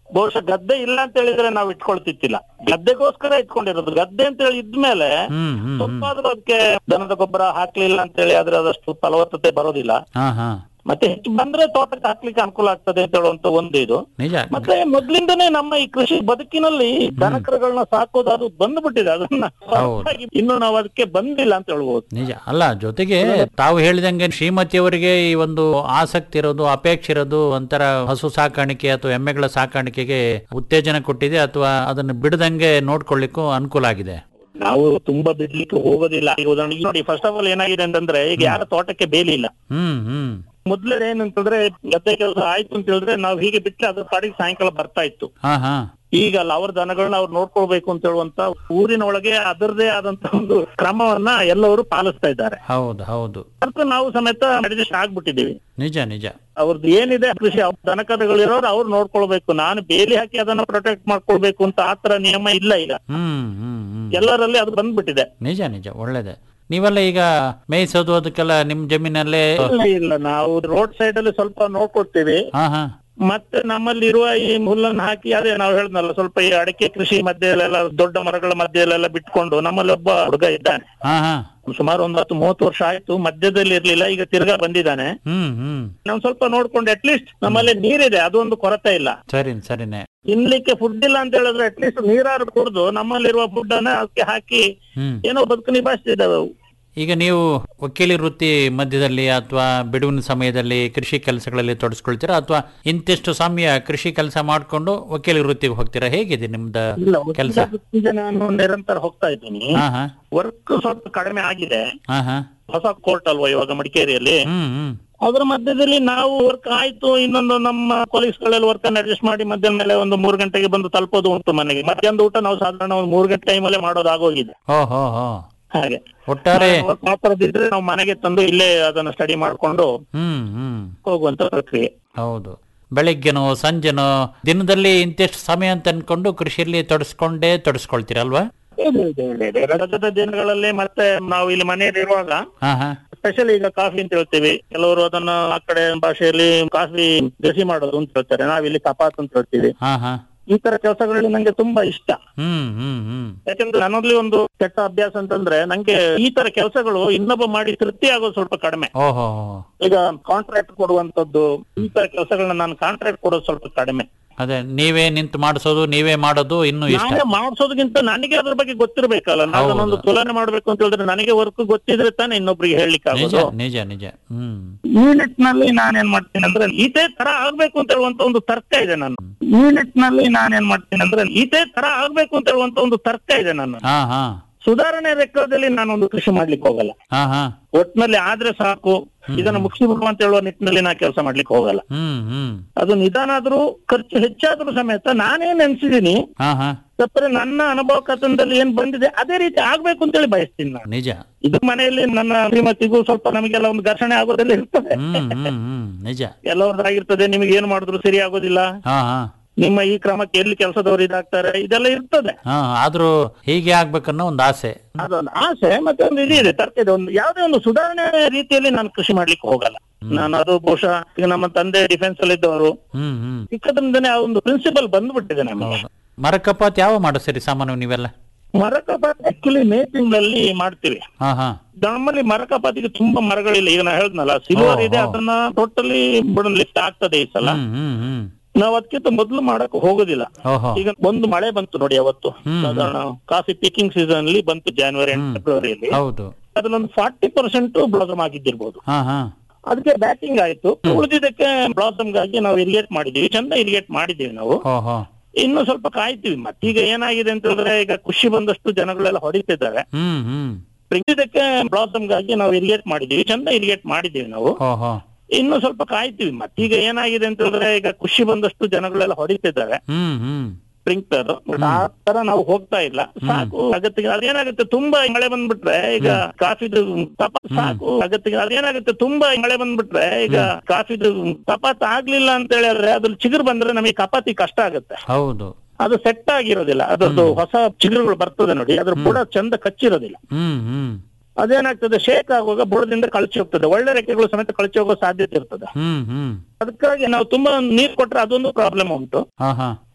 ಬಹುಶಃ ಗದ್ದೆ ಇಲ್ಲ ಅಂತ ಹೇಳಿದ್ರೆ ನಾವು ಇಟ್ಕೊಳ್ತಿತ್ತಿಲ್ಲ ಗದ್ದೆಗೋಸ್ಕರ ಇಟ್ಕೊಂಡಿರೋದು ಗದ್ದೆ ಅಂತ ಹೇಳಿ ಇದ್ಮೇಲೆ ಹ್ಮ್ ಹ್ಮ್ ಸ್ವಲ್ಪ ಆದ್ರೂ ಅದಕ್ಕೆ ದನದ ಗೊಬ್ಬರ ಹಾಕ್ಲಿಲ್ಲ ಅಂತ ಹೇಳಿ ಆದ್ರೆ ಅದಷ್ಟು ಫಲವತ್ತತೆ ಬರೋದಿಲ್ಲ ಹಾ ಹಾ ಮತ್ತೆ ಹೆಚ್ಚು ಬಂದ್ರೆ ತೋಟಕ್ಕೆ ಹಾಕ್ಲಿಕ್ಕೆ ಅನುಕೂಲ ಆಗ್ತದೆ ಅಂತ ಹೇಳುವಂತ ಒಂದು ಇದು ನಿಜ ಮತ್ತೆ ಮೊದ್ಲಿಂದನೇ ನಮ್ಮ ಈ ಕೃಷಿ ಬದುಕಿನಲ್ಲಿ ದನಕರುಗಳನ್ನ ಸಾಕೋದು ಅದು ಬಂದ್ಬಿಟ್ಟಿದೆ ಅದನ್ನ ಹೊರತಾಗಿ ಇನ್ನು ನಾವು ಅದಕ್ಕೆ ಬಂದಿಲ್ಲ ಅಂತ ಹೇಳ್ಬೋದು ನಿಜ ಅಲ್ಲ ಜೊತೆಗೆ ತಾವು ಹೇಳಿದಂಗೆ ಶ್ರೀಮತಿಯವರಿಗೆ ಈ ಒಂದು ಆಸಕ್ತಿ ಇರೋದು ಅಪೇಕ್ಷೆ ಇರೋದು ಒಂಥರ ಹಸು ಸಾಕಾಣಿಕೆ ಅಥವಾ ಎಮ್ಮೆಗಳ ಸಾಕಾಣಿಕೆಗೆ ಉತ್ತೇಜನ ಕೊಟ್ಟಿದೆ ಅಥವಾ ಅದನ್ನು ಬಿಡದಂಗೆ ನೋಡ್ಕೊಳ್ಳಿಕ್ಕೂ ಅನುಕೂಲ ಆಗಿದೆ ನಾವು ತುಂಬಾ ಬಿಡ್ಲಿಕ್ಕೆ ಹೋಗೋದಿಲ್ಲ ಈಗ ಉದಾಹರಣೆಗೆ ನೋಡಿ ಫಸ್ಟ್ ಆಫ್ ಆಲ್ ಏನಾಗಿದೆ ಅಂತಂದ್ರೆ ಈಗ ಯಾರ ತೋಟಕ್ಕೆ ಬೇಲಿ ಇಲ್ಲ ಹ್ಮ್ ಹ್ಮ್ ಮೊದ್ಲೇ ಏನಂತಂದ್ರೆ ಗದ್ದೆ ಕೆಲಸ ಆಯ್ತು ಅಂತ ಹೇಳಿದ್ರೆ ನಾವು ಹೀಗೆ ಬಿಟ್ರೆ ಅದ್ರ ಪಾಡಿಗೆ ಸಾಯಂಕಾಲ ಬರ್ತಾ ಇತ್ತು ಹಾ ಹಾ ಈಗ ಅಲ್ಲ ಅವ್ರ ದನಗಳನ್ನ ಅವ್ರು ನೋಡ್ಕೊಳ್ಬೇಕು ಅಂತ ಹೇಳುವಂತ ಊರಿನ ಒಳಗೆ ಅದರದೇ ಆದಂತ ಒಂದು ಕ್ರಮವನ್ನ ಎಲ್ಲವರು ಪಾಲಿಸ್ತಾ ಇದ್ದಾರೆ ಹೌದು ಹೌದು ಅದಕ್ಕೆ ನಾವು ಸಮೇತ ಅಡ್ಜಸ್ಟ್ ಆಗ್ಬಿಟ್ಟಿದೀವಿ ನಿಜ ನಿಜ ಅವ್ರದ್ದು ಏನಿದೆ ಕೃಷಿ ಅವ್ರ ದನಕರುಗಳಿರೋರು ಅವ್ರು ನೋಡ್ಕೊಳ್ಬೇಕು ನಾನು ಬೇಲಿ ಹಾಕಿ ಅದನ್ನ ಪ್ರೊಟೆಕ್ಟ್ ಮಾಡ್ಕೊಳ್ಬೇಕು ಅಂತ ಆತರ ನಿಯಮ ಇಲ್ಲ ಈಗ ಹ್ಮ್ ಹ್ಮ್ ಹ್ಮ್ ಎಲ್ಲರಲ್ಲಿ ಅದು ಬಂದ್ಬಿಟ್ಟಿದೆ ನಿಜ ನಿಜ ಒಳ್ಳೇದೆ ನೀವೆಲ್ಲ ಈಗ ಮೇಯಿಸೋದು ಅದಕ್ಕೆಲ್ಲ ನಿಮ್ ಜಮೀನಲ್ಲೇ ಇಲ್ಲ ಇಲ್ಲ ನಾವು ರೋಡ್ ಸೈಡ್ ಅಲ್ಲಿ ಸ್ವಲ್ಪ ನೋಡ್ಕೊಳ್ತೀವಿ ಹಾ ಹಾ ಮತ್ತೆ ನಮ್ಮಲ್ಲಿರುವ ಈ ಹುಲ್ಲನ್ನು ಹಾಕಿ ಅದೇ ನಾವು ಹೇಳ್ದಲ್ಲ ಸ್ವಲ್ಪ ಈ ಅಡಿಕೆ ಕೃಷಿ ಮಧ್ಯೆಲೆಲ್ಲ ದೊಡ್ಡ ಮರಗಳ ಮಧ್ಯೆಲೆಲ್ಲ ಬಿಟ್ಕೊಂಡು ನಮ್ಮಲ್ಲಿ ಒಬ್ಬ ಹುಡುಗ ಇದ್ದಾನೆ ಹಾ ಹಾ ಸುಮಾರು ಒಂದು ಹತ್ತು ಮೂವತ್ತು ವರ್ಷ ಆಯ್ತು ಮಧ್ಯದಲ್ಲಿ ಇರ್ಲಿಲ್ಲ ಈಗ ತಿರ್ಗಾ ಬಂದಿದ್ದಾನೆ ಹ್ಮ್ ಹ್ಮ್ ನಾವು ಸ್ವಲ್ಪ ನೋಡ್ಕೊಂಡು ಅಟ್ಲೀಸ್ಟ್ ನಮ್ಮಲ್ಲಿ ನೀರಿದೆ ಅದೊಂದು ಕೊರತೆ ಇಲ್ಲ ಸರಿ ಸರಿನೇ ತಿನ್ಲಿಕ್ಕೆ ಫುಡ್ ಇಲ್ಲ ಅಂತ ಹೇಳಿದ್ರೆ ಅಟ್ಲೀಸ್ಟ್ ನೀರಾರು ಕುಡಿದು ನಮ್ಮಲ್ಲಿರುವ ಫುಡ್ ಅನ್ನ ಅದಕ್ಕೆ ಹಾಕಿ ಹ್ಮ್ ಏನೋ ಬದುಕು ನಿಭಾಯಿಸ್ತಿದ್ದಾವೆ ಅವು ಈಗ ನೀವು ವಕೀಲಿ ವೃತ್ತಿ ಮಧ್ಯದಲ್ಲಿ ಅಥವಾ ಬಿಡುವಿನ ಸಮಯದಲ್ಲಿ ಕೃಷಿ ಕೆಲಸಗಳಲ್ಲಿ ತೊಡಸ್ಕೊಳ್ತೀರಾ ಅಥವಾ ಇಂತಿಷ್ಟು ಸಮಯ ಕೃಷಿ ಕೆಲಸ ಮಾಡ್ಕೊಂಡು ವಕೀಲಿ ವೃತ್ತಿಗೆ ಹೋಗ್ತೀರಾ ಹೇಗಿದೆ ನಿಮ್ದ ಇಲ್ಲ ಕೆಲಸ ವೃತ್ತಿಗೆ ನಾನು ನಿರಂತರ ಹೋಗ್ತಾ ಇದ್ದೀನಿ ಹಾ ಹಾ ವರ್ಕ್ ಸ್ವಲ್ಪ ಕಡಿಮೆ ಆಗಿದೆ ಹಾ ಹಾ ಹೊಸ ಕೋರ್ಟ್ ಅಲ್ವಾ ಇವಾಗ ಮಡಿಕೇರಿಯಲ್ಲಿ ಹ್ಮ್ ಹ್ಮ್ ಅದ್ರ ಮಧ್ಯದಲ್ಲಿ ನಾವು ವರ್ಕ್ ಆಯ್ತು ಇನ್ನೊಂದು ನಮ್ಮ ಕೊಲೀಗ್ಸ್ ಗಳೆಲ್ಲ ವರ್ಕ್ ಅನ್ನು ಅಡ್ಜಸ್ಟ್ ಮಾಡಿ ಮಧ್ಯಾಹ್ನ ಮೇಲೆ ಒಂದು ಮೂರು ಗಂಟೆಗೆ ಬಂದು ತಲುಪೋದು ಉಂಟು ಮನೆಗೆ ಮಧ್ಯಾಹ್ನದ ಊಟ ನಾವು ಸಾಧಾರಣ ಒಂದು ಮೂರು ಗಂಟೆ ಟೈಮಲ್ಲೇ ಮಾಡೋದಾಗೋಗಿದೆ ಹೋ ಹೋ ಹೋ ಹಾಗೆ ಒಟ್ಟಾರೆ work ಆ ಥರದ್ದಿದ್ರೆ ನಾವು ಮನೆಗೆ ತಂದು ಇಲ್ಲೇ ಅದನ್ನ ಸ್ಟಡಿ ಮಾಡ್ಕೊಂಡು ಹ್ಮ್ ಹ್ಮ್ ಹೋಗುವಂತ ಪ್ರಕ್ರಿಯೆ ಹೌದು ಬೆಳಿಗ್ಗೆನೋ ಸಂಜೆನೋ ದಿನದಲ್ಲಿ ಇಂತಿಷ್ಟು ಸಮಯ ಅಂತ ಅನ್ಕೊಂಡು ಕೃಷಿಯಲ್ಲಿ ತೊಡಸ್ಕೊಂಡೇ ತೊಡಸ್ಕೊಳ್ತೀರಲ್ವಾ ಇದೆ, ಇದೆ, ಇದೆ, ಇದೆ. ರಜದ ದಿನಗಳಲ್ಲಿ ಮತ್ತೆ ನಾವು ಇಲ್ಲಿ ಮನೆಯಲ್ಲಿ ಇರುವಾಗ ಹಾ ಹಾ ಸ್ಪೆಷಲ್ ಈಗ ಕಾಫಿ ಅಂತ ಹೇಳ್ತೀವಿ ಕೆಲವರು ಅದನ್ನ ಆ ಕಡೆ ಭಾಷೆಯಲ್ಲಿ ಕಾಫಿ ಗಸಿ ಮಾಡೋದು ಅಂತ ಹೇಳ್ತಾರೆ ನಾವಿಲ್ಲಿ ಕಪಾತ್ ಅಂತ ಹೇಳ್ತೀವಿ ಹಾ ಹಾ ಈ ತರ ಕೆಲಸಗಳಲ್ಲಿ ನಂಗೆ ತುಂಬಾ ಇಷ್ಟ ಹ್ಮ್ ಹ್ಮ್ ಹ್ಮ್ ಯಾಕಂದ್ರೆ ನನ್ನಲ್ಲಿ ಒಂದು ಕೆಟ್ಟ ಅಭ್ಯಾಸ ಅಂತಂದ್ರೆ ನಂಗೆ ಈ ತರ ಕೆಲಸಗಳು ಇನ್ನೊಬ್ಬ ಮಾಡಿ ತೃಪ್ತಿ ಆಗೋದು ಸ್ವಲ್ಪ ಕಡಿಮೆ ಓಹೋ ಈಗ ಕಾಂಟ್ರಾಕ್ಟ್ ಕೊಡುವಂತದ್ದು ಈ ತರ ಕೆಲಸಗಳನ್ನ ನಾನು ಕಾಂಟ್ರಾಕ್ಟ್ ಕೊಡೋದು ಸ್ವಲ್ಪ ಕಡಿಮೆ ಅದೇ ನೀವೇ ನಿಂತು ಮಾಡಿಸೋದು ನೀವೇ ಮಾಡೋದು ಇನ್ನು ಇಷ್ಟ ನಾನೇ ಮಾಡಿಸೋದಕ್ಕಿಂತ ನನಗೆ ಅದ್ರ ಬಗ್ಗೆ ಗೊತ್ತಿರ್ಬೇಕಲ್ಲ ನಾನು ಅದನ್ನೊಂದು ತುಲನೆ ಮಾಡ್ಬೇಕು ಅಂತ ಹೇಳಿದ್ರೆ ನನಗೆ ವರ್ಕ್ ಗೊತ್ತಿದ್ರೆ ತಾನೇ ಇನ್ನೊಬ್ರಿಗೆ ಹೇಳಲಿಕ್ಕೆ ನಿಜ ಆಗೋದು ನಿಜ ನಿಜ ಹ್ಮ್ ಈ ನಿಟ್ಟಿನಲ್ಲಿ ನಾನೇನ್ ಮಾಡ್ತೀನಿ ಅಂದ್ರೆ ಇದೇ ತರ ಆಗ್ಬೇಕು ಅಂತ ಹೇಳುವಂತ ಒಂದು ತರ್ಕ ಇದೆ ನಾನು ಈ ನಿಟ್ಟಿನಲ್ಲಿ ನಾನೇನ್ ಮಾಡ್ತೀನಿ ಅಂದ್ರೆ ಇದೇ ತರ ಆಗ್ಬೇಕು ಅಂತ ಹೇಳುವಂತ ಒಂದು ತರ್ಕ ಇದೆ ನಾನು ಹಾ ಹಾ ಸುಧಾರಣೆ ಲೆಕ್ಕದಲ್ಲಿ ನಾನೊಂದು ಕೃಷಿ ಮಾಡ್ಲಿಕ್ಕೆ ಹೋಗಲ್ಲ ಹಾ ಹಾ ಒಟ್ನಲ್ಲಿ ಆದ್ರೆ ಸಾಕು ಇದನ್ನ ಮುಗಿಸಿಬಿಡುವ ಅಂತ ಹೇಳುವ ನಿಟ್ಟಿನಲ್ಲಿ ನಾ ಕೆಲಸ ಮಾಡ್ಲಿಕ್ಕೆ ಹೋಗಲ್ಲ ಹ್ಮ್ ಹ್ಮ್ ಅದು ನಿಧಾನ ಆದ್ರೂ ಖರ್ಚು ಹೆಚ್ಚಾದ್ರೂ ಸಮೇತ ನಾನೇನ್ ಅನ್ಸಿದೀನಿ ಹಾ ಹಾ ತಪ್ಪರೆ ನನ್ನ ಅನುಭವ ಕಥನದಲ್ಲಿ ಏನ್ ಬಂದಿದೆ ಅದೇ ರೀತಿ ಆಗ್ಬೇಕು ಅಂತೇಳಿ ಬಯಸ್ತೀನಿ ನಾನು ನಿಜ ಇದು ಮನೆಯಲ್ಲಿ ನನ್ನ ಶ್ರೀಮತಿಗೂ ಸ್ವಲ್ಪ ನಮಗೆಲ್ಲ ಒಂದು ಘರ್ಷಣೆ ಆಗೋದೆಲ್ಲ ಇರ್ತದೆ ಹ್ಮ್ ಹ್ಮ್ ಹ್ಮ್ ನಿಜ ಎಲ್ಲರದ್ದಾಗಿರ್ತದೆ ನಿಮಗೆ ಏನ್ ಮಾಡಿದ್ರು ಸರಿ ಆಗೋದಿಲ್ಲ ಹಾ ಹಾ ನಿಮ್ಮ ಈ ಕ್ರಮಕ್ಕೆ ಎಲ್ಲಿ ಕೆಲಸದವರು ಇದಾಗ್ತಾರೆ ಇದೆಲ್ಲ ಇರ್ತದೆ ಹಾ ಆದ್ರೂ ಹೀಗೆ ಆಗ್ಬೇಕನ್ನೋ ಒಂದು ಆಸೆ ಅದೊಂದು ಆಸೆ ಮತ್ತೆ ಒಂದು ಇದು ಇದೆ ತರ್ಕ ಇದೆ ಒಂದು ಯಾವುದೇ ಒಂದು ಸುಧಾರಣೆ ರೀತಿಯಲ್ಲಿ ನಾನು ಕೃಷಿ ಮಾಡ್ಲಿಕ್ಕೆ ಹೋಗಲ್ಲ ನಾನು ಅದು ಬಹುಶಃ ಈಗ ನಮ್ಮ ತಂದೆ ಡಿಫೆನ್ಸ್ ಅಲ್ಲಿ ಇದ್ದವರು ಹ್ಮ್ ಹ್ಮ್ ಚಿಕ್ಕದ್ರಿಂದನೇ ಆ ಒಂದು ಪ್ರಿನ್ಸಿಪಲ್ ಬಂದ್ಬಿಟ್ಟಿದೆ ನಮಗೆ ಹೌದು ಮರ ಕಪಾತ್ ಯಾವ ಮಾಡಿಸ್ತೀರಿ ಸಾಮಾನ್ಯ ನೀವೆಲ್ಲ ಮರಕಪಾತ್ ಆಕ್ಚುಲಿ ಮೇ ತಿಂಗಳಲ್ಲಿ ಮಾಡ್ತೀವಿ ಹಾ ಹಾ ನಮ್ಮಲ್ಲಿ ಮರಕಪಾತಿಗೆ ತುಂಬಾ ಮರಗಳಿಲ್ಲ ಈಗ ನಾ ಹೇಳ್ದನಲ್ಲ ಸಿಲ್ವರ್ ಇದೆ ಓ, ಓ. ಅದನ್ನ ಟೋಟಲಿ ಲಿಫ್ಟ್ ಆಗ್ತದೆ ಈ ಸಲ ಹ್ಮ್ ಹ್ಮ್ ಹ್ಮ್ ನಾವು ಅದಕ್ಕಿಂತ ಮೊದಲು ಮಾಡಕ್ ಹೋಗೋದಿಲ್ಲ ಓಹೋ ಈಗ ಒಂದು ಮಳೆ ಬಂತು ನೋಡಿ ಅವತ್ತು ಹ್ಮ್. ಸಾಧಾರಣ ಕಾಫಿ ಪಿಕಿಂಗ್ ಸೀಸನ್ ಅಲ್ಲಿ ಬಂತು ಜಾನ್ವರಿ ಅಂಡ್ ಹ್ಮ್. ಫೆಬ್ರವರಿಯಲ್ಲಿ ಹೌದು ಅದ್ರಲ್ಲೊಂದು ಫಾರ್ಟಿ ಪರ್ಸೆಂಟ್ ಬ್ಲಾಸಮ್ ಆಗಿದ್ದಿರ್ಬೋದು ಹಾ ಹಾ ಅದಕ್ಕೆ ಬ್ಯಾಟಿಂಗ್ ಆಯ್ತು ಉಳಿದಿದ್ದಕ್ಕೆ ಬ್ಲಾಸಮ್ ಗಾಗಿ ನಾವು ಇರಿಗೇಟ್ ಮಾಡಿದೀವಿ ಚಂದ ಇರಿಗೇಟ್ ಮಾಡಿದೀವಿ ನಾವು ಓಹೋ ಇನ್ನು ಸ್ವಲ್ಪ ಕಾಯ್ತೀವಿ ಮತ್ತೀಗ ಏನಾಗಿದೆ ಅಂತ ಹೇಳಿದ್ರೆ ಈಗ ಖುಷಿ ಬಂದಷ್ಟು ಜನಗಳೆಲ್ಲ ಹೊಡಿತಿದ್ದಾರೆ ಹ್ಮ್ ಹ್ಮ್ ಇದಕ್ಕೆ ಬ್ಲಾಸಮ್ ಗಾಗಿ ನಾವು ಇರಿಗೇಟ್ ಮಾಡಿದೀವಿ ಚಂದ ಇರಿಗೇಟ್ ಮಾಡಿದೀವಿ ನಾವು ಓಹೋ ಇನ್ನು ಸ್ವಲ್ಪ ಕಾಯ್ತೀವಿ ಮತ್ತೀಗ ಏನಾಗಿದೆ ಅಂತ ಹೇಳಿದ್ರೆ ಈಗ ಖುಷಿ ಬಂದಷ್ಟು ಜನಗಳೆಲ್ಲ ಹೊಡಿತಿದ್ದಾರೆ ಹ್ಮ್ ಹ್ಮ್ ಸ್ಪ್ರಿಂಕ್ಲರ್ ಆ ತರ ನಾವು ಹೋಗ್ತಾ ಇಲ್ಲ ಸಾಕು ಅಗತ್ಯ ಅದೇನಾಗುತ್ತೆ ತುಂಬಾ ಮಳೆ ಬಂದ್ಬಿಟ್ರೆ ಈಗ ಕಾಫಿದು ತಪಾತ್ ಸಾಕು ಅಗತ್ಯ ಅದೇನಾಗುತ್ತೆ ತುಂಬಾ ಮಳೆ ಬಂದ್ಬಿಟ್ರೆ ಈಗ ಕಾಫಿದು ತಪಾತ್ ಆಗ್ಲಿಲ್ಲ ಅಂತ ಹೇಳಿದ್ರೆ ಅದ್ರಲ್ಲಿ ಚಿಗುರು ಬಂದ್ರೆ ನಮಗೆ ಕಪಾತಿ ಕಷ್ಟ ಆಗುತ್ತೆ ಹೌದು ಅದು ಸೆಟ್ ಆಗಿರೋದಿಲ್ಲ ಅದ್ರದ್ದು ಹೊಸ ಚಿಗುರುಗಳು ಬರ್ತದೆ ನೋಡಿ ಅದ್ರ ಬುಡ ಚಂದ ಕಚ್ಚಿರೋದಿಲ್ಲ ಹ್ಮ್ ಹ್ಮ್ ಅದೇನಾಗ್ತದೆ ಶೇಕ್ ಆಗುವಾಗ ಬುಡದಿಂದ ಕಳಚಿ ಹೋಗ್ತದೆ ಒಳ್ಳೆ ರೆಕ್ಕೆಗಳು ಸಮೇತ ಕಳಚಿ ಹೋಗೋ ಸಾಧ್ಯತೆ ಇರ್ತದೆ ಹ್ಮ್ ಹ್ಮ್ ಅದಕ್ಕಾಗಿ ನಾವು ತುಂಬಾ ನೀರ್ ಕೊಟ್ರೆ ಅದೊಂದು ಪ್ರಾಬ್ಲಮ್ ಉಂಟು ಹಾ ಹಾ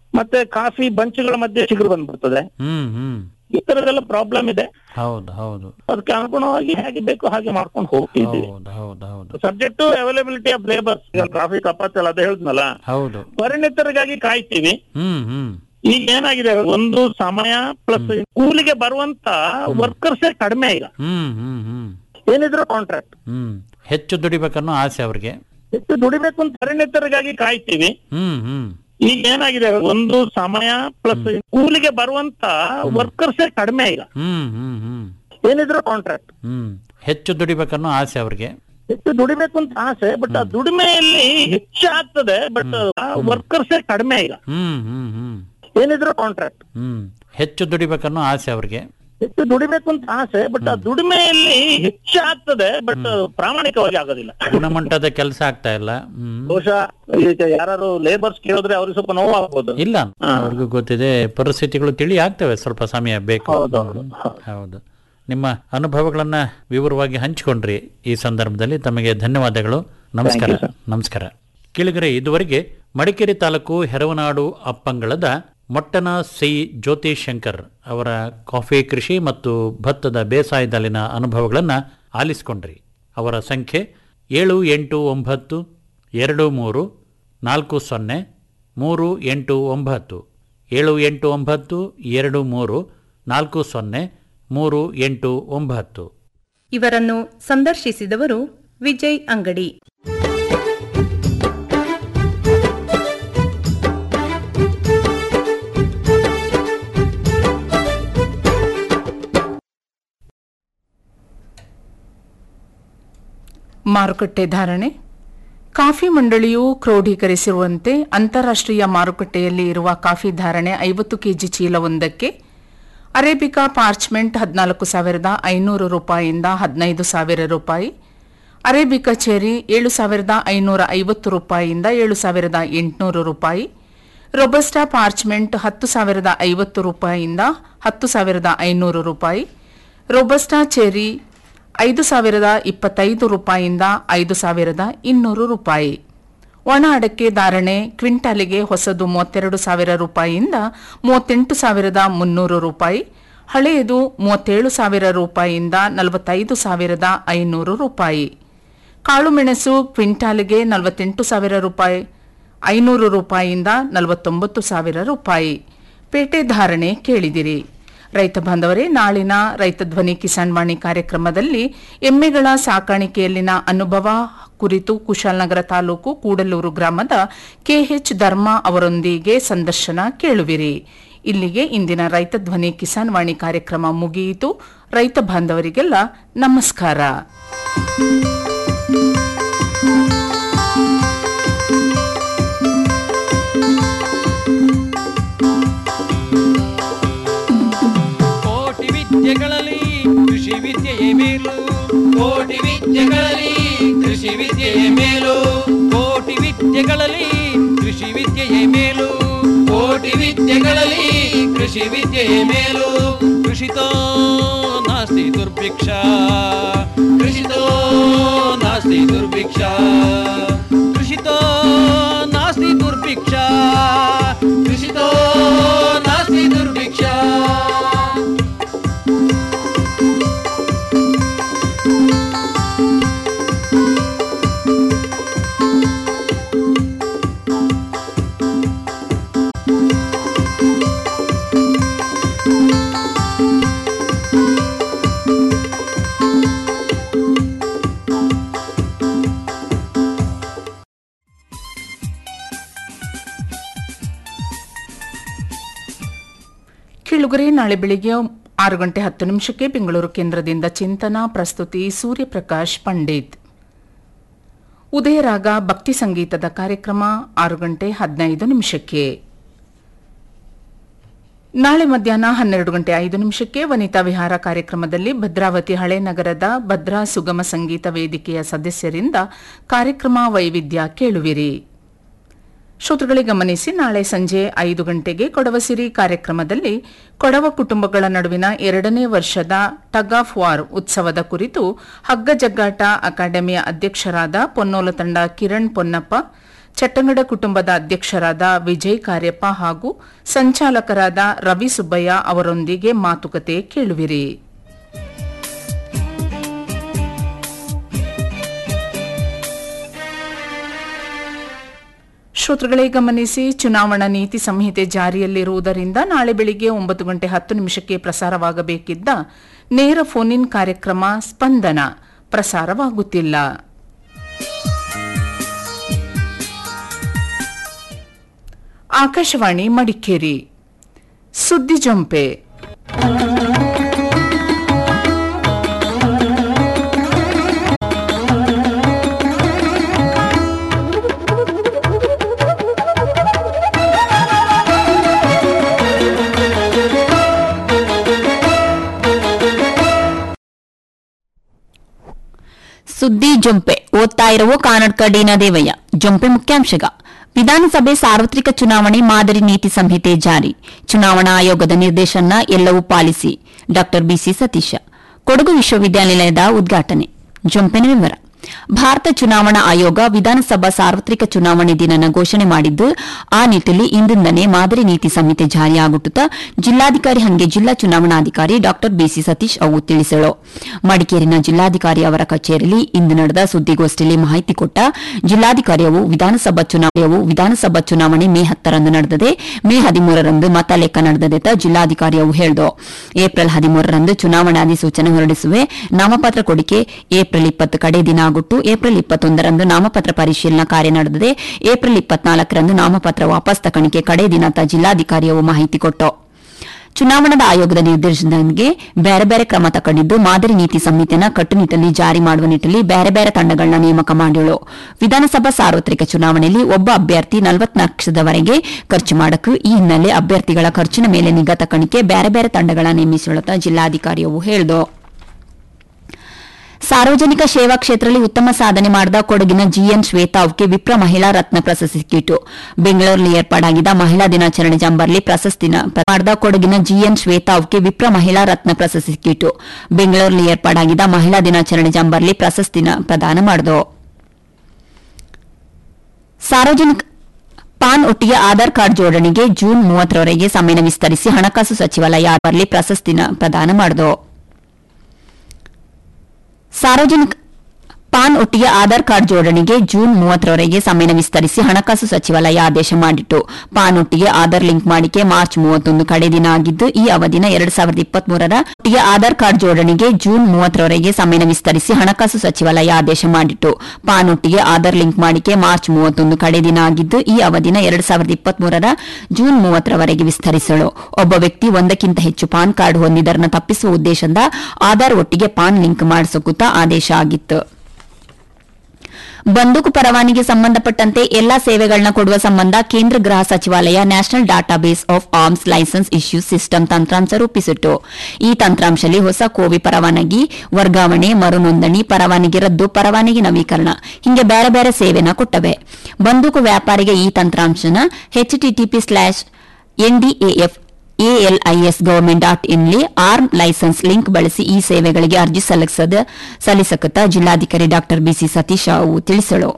ಮತ್ತೆ ಕಾಫಿ ಬಂಚ್ಗಳ ಮಧ್ಯೆ ಚಿಗುರು ಬಂದ್ಬಿಡ್ತದೆ ಹ್ಮ್ ಹ್ಮ್ ಈ ತರದೆಲ್ಲ ಪ್ರಾಬ್ಲಮ್ ಇದೆ ಹೌದು ಹೌದು ಅದಕ್ಕೆ ಅನುಗುಣವಾಗಿ ಹೇಗೆ ಬೇಕು ಹಾಗೆ ಮಾಡ್ಕೊಂಡು ಹೋಗ್ತಿದ್ದೀವಿ ಹೌದು ಹೌದು ಹೌದು ಸಬ್ಜೆಕ್ಟ್ ಅವೈಲಬಿಲಿಟಿ ಆಫ್ ಲೇಬರ್ಸ್ ಈಗ ಟ್ರಾಫಿಕ್ ಅಪತ್ಯ ಅದೇ ಹೇಳಿದ್ನಲ್ಲ ಹೌದು ಪರಿಣಿತರಿಗಾಗಿ ಕಾಯ್ತೀವಿ ಹ್ಮ್ ಹ್ಮ್ ಈಗ ಏನಾಗಿದೆ ಒಂದು ಸಮಯ ಪ್ಲಸ್ ಕೂಲಿಗೆ ಬರುವಂತ ವರ್ಕರ್ಸ್ ಕಡಿಮೆ ಈಗ ಹ್ಮ್ ಹ್ಮ್ ಹ್ಮ್ ಏನಿದ್ರು ಕಾಂಟ್ರಾಕ್ಟ್ ಹ್ಮ್ ಹೆಚ್ಚು ದುಡಿಬೇಕನ್ನೋ ಆಸೆ ಅವ್ರಿಗೆ ಹೆಚ್ಚು ದುಡಿಬೇಕು ಅಂತ ಪರಿಣಿತರಿಗಾಗಿ ಕಾಯ್ತೀವಿ ಹ್ಮ್ ಹ್ಮ್ ಈಗ ಏನಾಗಿದೆ ಒಂದು ಸಮಯ ಪ್ಲಸ್ ಕೂಲಿಗೆ ಬರುವಂತ ವರ್ಕರ್ಸ್ ಕಡಿಮೆ ಈಗ ಹ್ಮ್ ಹ್ಮ್ ಹ್ಮ್ ಏನಿದ್ರು ಕಾಂಟ್ರಾಕ್ಟ್ ಹ್ಮ್ ಹೆಚ್ಚು ದುಡಿಬೇಕನ್ನೋ ಆಸೆ ಅವ್ರಿಗೆ ಹೆಚ್ಚು ದುಡಿಬೇಕು ಅಂತ ಆಸೆ ಬಟ್ ಆ ದುಡಿಮೆಯಲ್ಲಿ ಹೆಚ್ಚಾಗ್ತದೆ ಬಟ್ ವರ್ಕರ್ಸ್ ಕಡಿಮೆ ಈಗ ಹ್ಮ್ ಹ್ಮ್ ಹ್ಮ್ ಏನಿದ್ರು ಕಾಂಟ್ರಾಕ್ಟ್ ಹ್ಮ್ ಹೆಚ್ಚು ದುಡಿಬೇಕನ್ನೋ ಆಸೆ ಅವ್ರಿಗೆ ಹೆಚ್ಚು ದುಡಿಬೇಕು ಅಂತ ಆಸೆ ಬಟ್ ಆ ದುಡಿಮೆಯಲ್ಲಿ ಹೆಚ್ಚಾಗ್ತದೆ ಬಟ್ ಪ್ರಾಮಾಣಿಕವಾಗಿ ಆಗೋದಿಲ್ಲ ಗುಣಮಟ್ಟದ ಕೆಲಸ ಆಗ್ತಾ ಇಲ್ಲ ಹ್ಮ್ ಬಹುಶಃ ಈಗ ಯಾರು ಲೇಬರ್ಸ್ ಕೇಳಿದ್ರೆ ಅವ್ರಿಗೆ ಸ್ವಲ್ಪ ನೋವಾಗ್ಬೋದು ಇಲ್ಲ ಅವ್ರಿಗೂ ಗೊತ್ತಿದೆ ಪರಿಸ್ಥಿತಿಗಳು ತಿಳಿ ಆಗ್ತವೆ ಸ್ವಲ್ಪ ಸಮಯ ಬೇಕು ಹೌದೌದು ಹೌದು ನಿಮ್ಮ ಅನುಭವಗಳನ್ನ ವಿವರವಾಗಿ ಹಂಚಿಕೊಂಡ್ರಿ ಈ ಸಂದರ್ಭದಲ್ಲಿ ತಮಗೆ ಧನ್ಯವಾದಗಳು ನಮಸ್ಕಾರ ನಮಸ್ಕಾರ ಕೇಳಿಗರೆ ಇದುವರೆಗೆ ಮಡಿಕೇರಿ ತಾಲೂಕು ಹೆರವನಾಡು ಅಪ್ಪಂಗಳದ ಮೊಟ್ಟನ ಸಿ ಜ್ಯೋತಿ ಶಂಕರ್ ಅವರ ಕಾಫಿ ಕೃಷಿ ಮತ್ತು ಭತ್ತದ ಬೇಸಾಯದಲ್ಲಿನ ಅನುಭವಗಳನ್ನು ಆಲಿಸಿಕೊಂಡ್ರಿ ಅವರ ಸಂಖ್ಯೆ ಏಳು ಎಂಟು ಒಂಬತ್ತು ಎರಡು ಮೂರು ನಾಲ್ಕು ಸೊನ್ನೆ ಮೂರು ಎಂಟು ಒಂಬತ್ತು ಏಳು ಎಂಟು ಒಂಬತ್ತು ಎರಡು ಮೂರು ನಾಲ್ಕು ಸೊನ್ನೆ ಮೂರು ಎಂಟು ಒಂಬತ್ತು ಇವರನ್ನು ಸಂದರ್ಶಿಸಿದವರು ವಿಜಯ್ ಅಂಗಡಿ ಮಾರುಕಟ್ಟೆ ಧಾರಣೆ ಕಾಫಿ ಮಂಡಳಿಯು ಕ್ರೋಢೀಕರಿಸಿರುವಂತೆ ಅಂತಾರಾಷ್ಟ್ರೀಯ ಮಾರುಕಟ್ಟೆಯಲ್ಲಿ ಇರುವ ಕಾಫಿ ಧಾರಣೆ ಐವತ್ತು ಕೆಜಿ ಚೀಲವೊಂದಕ್ಕೆ ಅರೇಬಿಕಾ ಪಾರ್ಚ್ಮೆಂಟ್ ಹದಿನಾಲ್ಕು ಸಾವಿರದ ಐನೂರು ರೂಪಾಯಿಯಿಂದ ಹದಿನೈದು ಸಾವಿರ ರೂಪಾಯಿ ಅರೇಬಿಕಾ ಚೆರಿ ಏಳು ಸಾವಿರದ ಐನೂರ ಐವತ್ತು ರೂಪಾಯಿಯಿಂದ ಏಳು ಸಾವಿರದ ಎಂಟುನೂರು ರೂಪಾಯಿ ರೊಬಸ್ಟಾ ಪಾರ್ಚ್ಮೆಂಟ್ ಹತ್ತು ಸಾವಿರದ ಐವತ್ತು ರೂಪಾಯಿಯಿಂದ ಹತ್ತು ಸಾವಿರದ ಐನೂರು ರೂಪಾಯಿ ರೊಬಸ್ಟಾ ಚೆರಿ ಐದು ಸಾವಿರದ ಇಪ್ಪತ್ತೈದು ರೂಪಾಯಿಯಿಂದ ಐದು ಸಾವಿರದ ಇನ್ನೂರು ರೂಪಾಯಿ ಒಣ ಅಡಕೆ ಧಾರಣೆ ಕ್ವಿಂಟಾಲಿಗೆ ಹೊಸದು ಮೂವತ್ತೆರಡು ಸಾವಿರ ರೂಪಾಯಿಯಿಂದ ಮೂವತ್ತೆಂಟು ಸಾವಿರದ ಮುನ್ನೂರು ರೂಪಾಯಿ ಹಳೆಯದು ಮೂವತ್ತೇಳು ಸಾವಿರ ರೂಪಾಯಿಯಿಂದ ನಲವತ್ತೈದು ಸಾವಿರದ ಐನೂರು ರೂಪಾಯಿ ಕಾಳುಮೆಣಸು ಕ್ವಿಂಟಾಲಿಗೆ ನಲವತ್ತೆಂಟು ಸಾವಿರ ರೂಪಾಯಿ ಐನೂರು ರೂಪಾಯಿಯಿಂದ ನಲವತ್ತೊಂಬತ್ತು ಸಾವಿರ ರೂಪಾಯಿ ಪೇಟೆ ಧಾರಣೆ ಕೇಳಿದಿರಿ ರೈತ ಬಾಂಧವರೇ ನಾಳಿನ ರೈತ ಧ್ವನಿ ಕಿಸಾನ್ ವಾಣಿ ಕಾರ್ಯಕ್ರಮದಲ್ಲಿ ಎಮ್ಮೆಗಳ ಸಾಕಾಣಿಕೆಯಲ್ಲಿನ ಅನುಭವ ಕುರಿತು ಕುಶಾಲನಗರ ತಾಲೂಕು ಕೂಡಲೂರು ಗ್ರಾಮದ ಕೆಎಚ್ ಧರ್ಮ ಅವರೊಂದಿಗೆ ಸಂದರ್ಶನ ಕೇಳುವಿರಿ ಇಲ್ಲಿಗೆ ಇಂದಿನ ರೈತ ಧ್ವನಿ ಕಿಸಾನ್ ವಾಣಿ ಕಾರ್ಯಕ್ರಮ ಮುಗಿಯಿತು ರೈತ ಬಾಂಧವರಿಗೆಲ್ಲ ನಮಸ್ಕಾರ ಕೋಟಿ ವಿದ್ಯೆಗಳಲ್ಲಿ ಕೃಷಿ ವಿದ್ಯೆಯೇ ಮೇಲು ಕೋಟಿ ವಿದ್ಯೆಗಳಲ್ಲಿ ಕೃಷಿ ವಿದ್ಯೆಯೇ ಮೇಲು ಕೋಟಿ ವಿದ್ಯೆಗಳಲ್ಲಿ ಕೃಷಿ ವಿದ್ಯೆಯೇ ಮೇಲು ಕೋಟಿ ವಿದ್ಯೆಗಳಲ್ಲಿ ಕೃಷಿ ವಿದ್ಯೆಯೇ ಮೇಲು ಕೃಷಿತೋ ನಾಸ್ತಿ ದುರ್ಭಿಕ್ಷ ಕೃಷಿತೋ ನಾಸ್ತಿ ದುರ್ಭಿಕ್ಷ ಕೃಷಿತೋ ನಾಸ್ತಿ ದುರ್ಭಿಕ್ಷ ಕೃಷಿತೋ ನಾಸ್ತಿ ದುರ್ಭಿಕ್ಷ ಕಿಳುಗುರೆ ನಾಳೆ ಬೆಳಿಗ್ಗೆ ಆರು ಗಂಟೆ ಹತ್ತು ನಿಮಿಷಕ್ಕೆ ಬೆಂಗಳೂರು ಕೇಂದ್ರದಿಂದ ಚಿಂತನ ಪ್ರಸ್ತುತಿ ಸೂರ್ಯಪ್ರಕಾಶ್ ಪಂಡಿತ್ ಉದಯರಾಗ ಭಕ್ತಿ ಸಂಗೀತದ ಕಾರ್ಯಕ್ರಮ ಆರು ಗಂಟೆ ಹದಿನೈದು ನಿಮಿಷಕ್ಕೆ ನಾಳೆ ಮಧ್ಯಾಹ್ನ ಹನ್ನೆರಡು ಗಂಟೆ ಐದು ನಿಮಿಷಕ್ಕೆ ವನಿತಾ ವಿಹಾರ ಕಾರ್ಯಕ್ರಮದಲ್ಲಿ ಭದ್ರಾವತಿ ಹಳೆ ನಗರದ ಭದ್ರಾ ಸುಗಮ ಸಂಗೀತ ವೇದಿಕೆಯ ಸದಸ್ಯರಿಂದ ಕಾರ್ಯಕ್ರಮ ವೈವಿಧ್ಯ ಕೇಳುವಿರಿ ಶ್ರೋತೃಗಳೇ ಗಮನಿಸಿ ನಾಳೆ ಸಂಜೆ ಐದು ಗಂಟೆಗೆ ಕೊಡವಸಿರಿ ಕಾರ್ಯಕ್ರಮದಲ್ಲಿ ಕೊಡವ ಕುಟುಂಬಗಳ ನಡುವಿನ ಎರಡನೇ ವರ್ಷದ ಟಗ್ ಆಫ್ ವಾರ್ ಉತ್ಸವದ ಕುರಿತು ಹಗ್ಗ ಜಗ್ಗಾಟ ಅಕಾಡೆಮಿಯ ಅಧ್ಯಕ್ಷರಾದ ಪೊನ್ನೋಲ ತಂಡ ಕಿರಣ್ ಪೊನ್ನಪ್ಪ ಚಟ್ಟಂಗಡ ಕುಟುಂಬದ ಅಧ್ಯಕ್ಷರಾದ ವಿಜಯ್ ಕಾರ್ಯಪ್ಪ ಹಾಗೂ ಸಂಚಾಲಕರಾದ ರವಿ ಸುಬ್ಬಯ್ಯ ಅವರೊಂದಿಗೆ ಮಾತುಕತೆ ಕೇಳುವಿರಿ ಶ್ರೋತೃಗಳೇ ಗಮನಿಸಿ ಚುನಾವಣಾ ನೀತಿ ಸಂಹಿತೆ ಜಾರಿಯಲ್ಲಿರುವುದರಿಂದ ನಾಳೆ ಬೆಳಿಗ್ಗೆ ಒಂಬತ್ತು ಗಂಟೆ ಹತ್ತು ನಿಮಿಷಕ್ಕೆ ಪ್ರಸಾರವಾಗಬೇಕಿದ್ದ ನೇರ ಫೋನ್ ಇನ್ ಕಾರ್ಯಕ್ರಮ ಸ್ಪಂದನ ಪ್ರಸಾರವಾಗುತ್ತಿಲ್ಲ ಆಕಾಶವಾಣಿ ಮಡಿಕೇರಿ ಸುದ್ದಿ ಜೊಂಪೆ ಸುದ್ದಿ ಜೊಂಪೆ ಓದ್ತಾ ಇರುವ ಕಾನಡ್ಕ ಡಿನ ದೇವಯ್ಯ ಜೊಂಪೆ ಮುಖ್ಯಾಂಶಗ ವಿಧಾನಸಭೆ ಸಾರ್ವತ್ರಿಕ ಚುನಾವಣೆ ಮಾದರಿ ನೀತಿ ಸಂಹಿತೆ ಜಾರಿ ಚುನಾವಣಾ ಆಯೋಗದ ನಿರ್ದೇಶನ ಎಲ್ಲವೂ ಪಾಲಿಸಿ ಡಾ ಬಿಸಿ ಸತೀಶ ಕೊಡಗು ವಿಶ್ವವಿದ್ಯಾನಿಲಯದ ಉದ್ಘಾಟನೆ ಜೊಂಪೆನ ವಿವರ ಭಾರತ ಚುನಾವಣಾ ಆಯೋಗ ವಿಧಾನಸಭಾ ಸಾರ್ವತ್ರಿಕ ಚುನಾವಣೆ ದಿನನ ಘೋಷಣೆ ಮಾಡಿದ್ದು ಆ ನಿಟ್ಟಿನಲ್ಲಿ ಇಂದಿಂದನೇ ಮಾದರಿ ನೀತಿ ಸಂಹಿತೆ ಜಾರಿಯಾಗುತ್ತಾ ಜಿಲ್ಲಾಧಿಕಾರಿ ಹಂಗೆ ಜಿಲ್ಲಾ ಚುನಾವಣಾಧಿಕಾರಿ ಡಾ ಬಿಸಿ ಸತೀಶ್ ಅವು ತಿಳಿಸಳು ಮಡಿಕೇರಿನ ಜಿಲ್ಲಾಧಿಕಾರಿ ಅವರ ಕಚೇರಿಯಲ್ಲಿ ಇಂದು ನಡೆದ ಸುದ್ದಿಗೋಷ್ಠಿಯಲ್ಲಿ ಮಾಹಿತಿ ಕೊಟ್ಟ ಜಿಲ್ಲಾಧಿಕಾರಿಯವು ವಿಧಾನಸಭಾ ಚುನಾವಣೆಯು ವಿಧಾನಸಭಾ ಚುನಾವಣೆ ಮೇ ಹತ್ತರಂದು ನಡೆದದೆ ಮೇ ಹದಿಮೂರರಂದು ಮತ ಲೆಕ್ಕ ನಡೆದದೆ ಅಂತ ಜಿಲ್ಲಾಧಿಕಾರಿಯವು ಹೇಳಿದು ಏಪ್ರಿಲ್ ಹದಿಮೂರರಂದು ಚುನಾವಣಾ ಅಧಿಸೂಚನೆ ಹೊರಡಿಸುವೆ ನಾಮಪತ್ರ ಕೊಡಿಕೆ ಏಪ್ರಿಲ್ ಇಪ್ಪತ್ತು ಕಡೆ ದಿನ ಆಗುಟ್ಟು ಏಪ್ರಿಲ್ ಇಪ್ಪತ್ತೊಂದರಂದು ನಾಮಪತ್ರ ಪರಿಶೀಲನಾ ಕಾರ್ಯ ನಡೆದಿದೆ ಏಪ್ರಿಲ್ ಇಪ್ಪತ್ನಾಲ್ಕರಂದು ನಾಮಪತ್ರ ವಾಪಸ್ ತಕಣಿಕೆ ಕಡೆ ದಿನ ಅಂತ ಜಿಲ್ಲಾಧಿಕಾರಿಯವು ಮಾಹಿತಿ ಕೊಟ್ಟು ಚುನಾವಣಾ ಆಯೋಗದ ನಿರ್ದೇಶನಕ್ಕೆ ಬೇರೆ ಬೇರೆ ಕ್ರಮ ತಗೊಂಡಿದ್ದು ಮಾದರಿ ನೀತಿ ಸಂಹಿತೆನ ಕಟ್ಟುನಿಟ್ಟಲ್ಲಿ ಜಾರಿ ಮಾಡುವ ನಿಟ್ಟಿನಲ್ಲಿ ಬೇರೆ ಬೇರೆ ತಂಡಗಳನ್ನ ನೇಮಕ ಮಾಡಿಳು ವಿಧಾನಸಭಾ ಸಾರ್ವತ್ರಿಕ ಚುನಾವಣೆಯಲ್ಲಿ ಒಬ್ಬ ಅಭ್ಯರ್ಥಿ ನಲವತ್ನಾಲ್ಕು ಲಕ್ಷದವರೆಗೆ ಖರ್ಚು ಮಾಡಕ್ಕೆ ಈ ಹಿನ್ನೆಲೆ ಅಭ್ಯರ್ಥಿಗಳ ಖರ್ಚಿನ ಮೇಲೆ ನಿಗಾ ತಕಣಿಕೆ ಬೇರೆ ಬೇರೆ ತಂಡಗಳ ನೇಮಿಸಿಳುತ್ತ ಜಿಲ್ಲಾಧಿಕಾರಿಯವು ಹೇಳಿದು ಸಾರ್ವಜನಿಕ ಸೇವಾ ಕ್ಷೇತ್ರದಲ್ಲಿ ಉತ್ತಮ ಸಾಧನೆ ಮಾಡಿದ ಕೊಡಗಿನ ಜಿಎನ್ ಶ್ವೇತಾ ಅವಕ್ಕೆ ವಿಪ್ರ ಮಹಿಳಾ ರತ್ನ ಪ್ರಶಸ್ತಿ ಸಿಕ್ಕಿತು ಬೆಂಗಳೂರಿನಲ್ಲಿ ಏರ್ಪಾಡಾಗಿದ್ದ ಮಹಿಳಾ ದಿನಾಚರಣೆ ಜಂಬರ್ಲಿ ಪ್ರಶಸ್ತಿ ಮಾಡಿದ ಕೊಡಗಿನ ಜಿಎನ್ ಶ್ವೇತಾ ಅವಕ್ಕೆ ವಿಪ್ರ ಮಹಿಳಾ ರತ್ನ ಪ್ರಶಸ್ತಿ ಸಿಕ್ಕಿತು ಬೆಂಗಳೂರಿನಲ್ಲಿ ಏರ್ಪಾಡಾಗಿದ್ದ ಮಹಿಳಾ ದಿನಾಚರಣೆ ಜಂಬರ್ಲಿ ಪ್ರಶಸ್ತಿನ ಪ್ರದಾನ ಮಾಡಿದವು ಸಾರ್ವಜನಿಕ ಪಾನ್ ಒಟ್ಟಿಗೆ ಆಧಾರ್ ಕಾರ್ಡ್ ಜೋಡಣೆಗೆ ಜೂನ್ ಮೂವತ್ತರವರೆಗೆ ಸಮಯ ವಿಸ್ತರಿಸಿ ಹಣಕಾಸು ಸಚಿವಾಲಯ ಬರಲಿ ಪ್ರಶಸ್ತಿನ ಪ್ರದಾನ ಮಾಡಿದವು ಸಾರ್ವಜನಿಕ ಪಾನ್ ಒಟ್ಟಿಗೆ ಆಧಾರ್ ಕಾರ್ಡ್ ಜೋಡಣೆಗೆ ಜೂನ್ ಮೂವತ್ತರವರೆಗೆ ಸಮಯ ವಿಸ್ತರಿಸಿ ಹಣಕಾಸು ಸಚಿವಾಲಯ ಆದೇಶ ಮಾಡಿತ್ತು ಪಾನ್ ಒಟ್ಟಿಗೆ ಆಧಾರ್ ಲಿಂಕ್ ಮಾಡಿಕೆ ಮಾರ್ಚ್ ಮೂವತ್ತೊಂದು ಕಡೆ ದಿನ ಆಗಿದ್ದು ಈ ಅವಧಿನ ಎರಡ್ ಸಾವಿರದ ಇಪ್ಪತ್ಮೂರರ ಒಟ್ಟಿಗೆ ಆಧಾರ್ ಕಾರ್ಡ್ ಜೋಡಣೆಗೆ ಜೂನ್ ಮೂವತ್ತರವರೆಗೆ ಸಮಯ ವಿಸ್ತರಿಸಿ ಹಣಕಾಸು ಸಚಿವಾಲಯ ಆದೇಶ ಮಾಡಿತ್ತು ಪಾನ್ ಒಟ್ಟಿಗೆ ಆಧಾರ್ ಲಿಂಕ್ ಮಾಡಿಕೆ ಮಾರ್ಚ್ ಮೂವತ್ತೊಂದು ಕಡೆ ದಿನ ಆಗಿದ್ದು ಈ ಅವಧಿನ ಎರಡ್ ಸಾವಿರದ ಇಪ್ಪತ್ಮೂರರ ಜೂನ್ ಮೂವತ್ತರವರೆಗೆ ವಿಸ್ತರಿಸಲು ಒಬ್ಬ ವ್ಯಕ್ತಿ ಒಂದಕ್ಕಿಂತ ಹೆಚ್ಚು ಪಾನ್ ಕಾರ್ಡ್ ಹೊಂದಿದರನ್ನ ತಪ್ಪಿಸುವ ಉದ್ದೇಶದಿಂದ ಆಧಾರ್ ಒಟ್ಟಿಗೆ ಪಾನ್ ಲಿಂಕ್ ಮಾಡಿಸಕುತ್ತ ಆದೇಶ ಆಗಿತ್ತು ಬಂದೂಕು ಪರವಾನಿಗೆ ಸಂಬಂಧಪಟ್ಟಂತೆ ಎಲ್ಲಾ ಸೇವೆಗಳನ್ನ ಕೊಡುವ ಸಂಬಂಧ ಕೇಂದ್ರ ಗೃಹ ಸಚಿವಾಲಯ national database of arms licence issue system ತಂತ್ರಾಂಶ ರೂಪಿಸಿತ್ತು ಈ ತಂತ್ರಾಂಶದಲ್ಲಿ ಹೊಸ ಕೋವಿ ಪರವಾನಗಿ ವರ್ಗಾವಣೆ ಮರುನೋಂದಣಿ ಪರವಾನಗಿ ರದ್ದು ಪರವಾನಗಿ ನವೀಕರಣ ಹಿಂಗೆ ಬೇರೆ ಬೇರೆ ಸೇವೆನ ಕೊಟ್ಟವೆ ಬಂದೂಕು ವ್ಯಾಪಾರಿಗೆ ಈ ತಂತ್ರಾಂಶನ HTTP slash NDAF ALIS government dot ಇನ್ಲಿ ಆರ್ಮ್ ಲೈಸೆನ್ಸ್ ಲಿಂಕ್ ಬಳಸಿ ಈ ಸೇವೆಗಳಿಗೆ ಅರ್ಜಿ ಸಲ್ಲಿಸದ ಸಲ್ಲಿಸಕತ್ತ ಜಿಲ್ಲಾಧಿಕಾರಿ ಡಾ ಬಿಸಿ ಸತೀಶ್ ಅವು ತಿಳಿಸಳು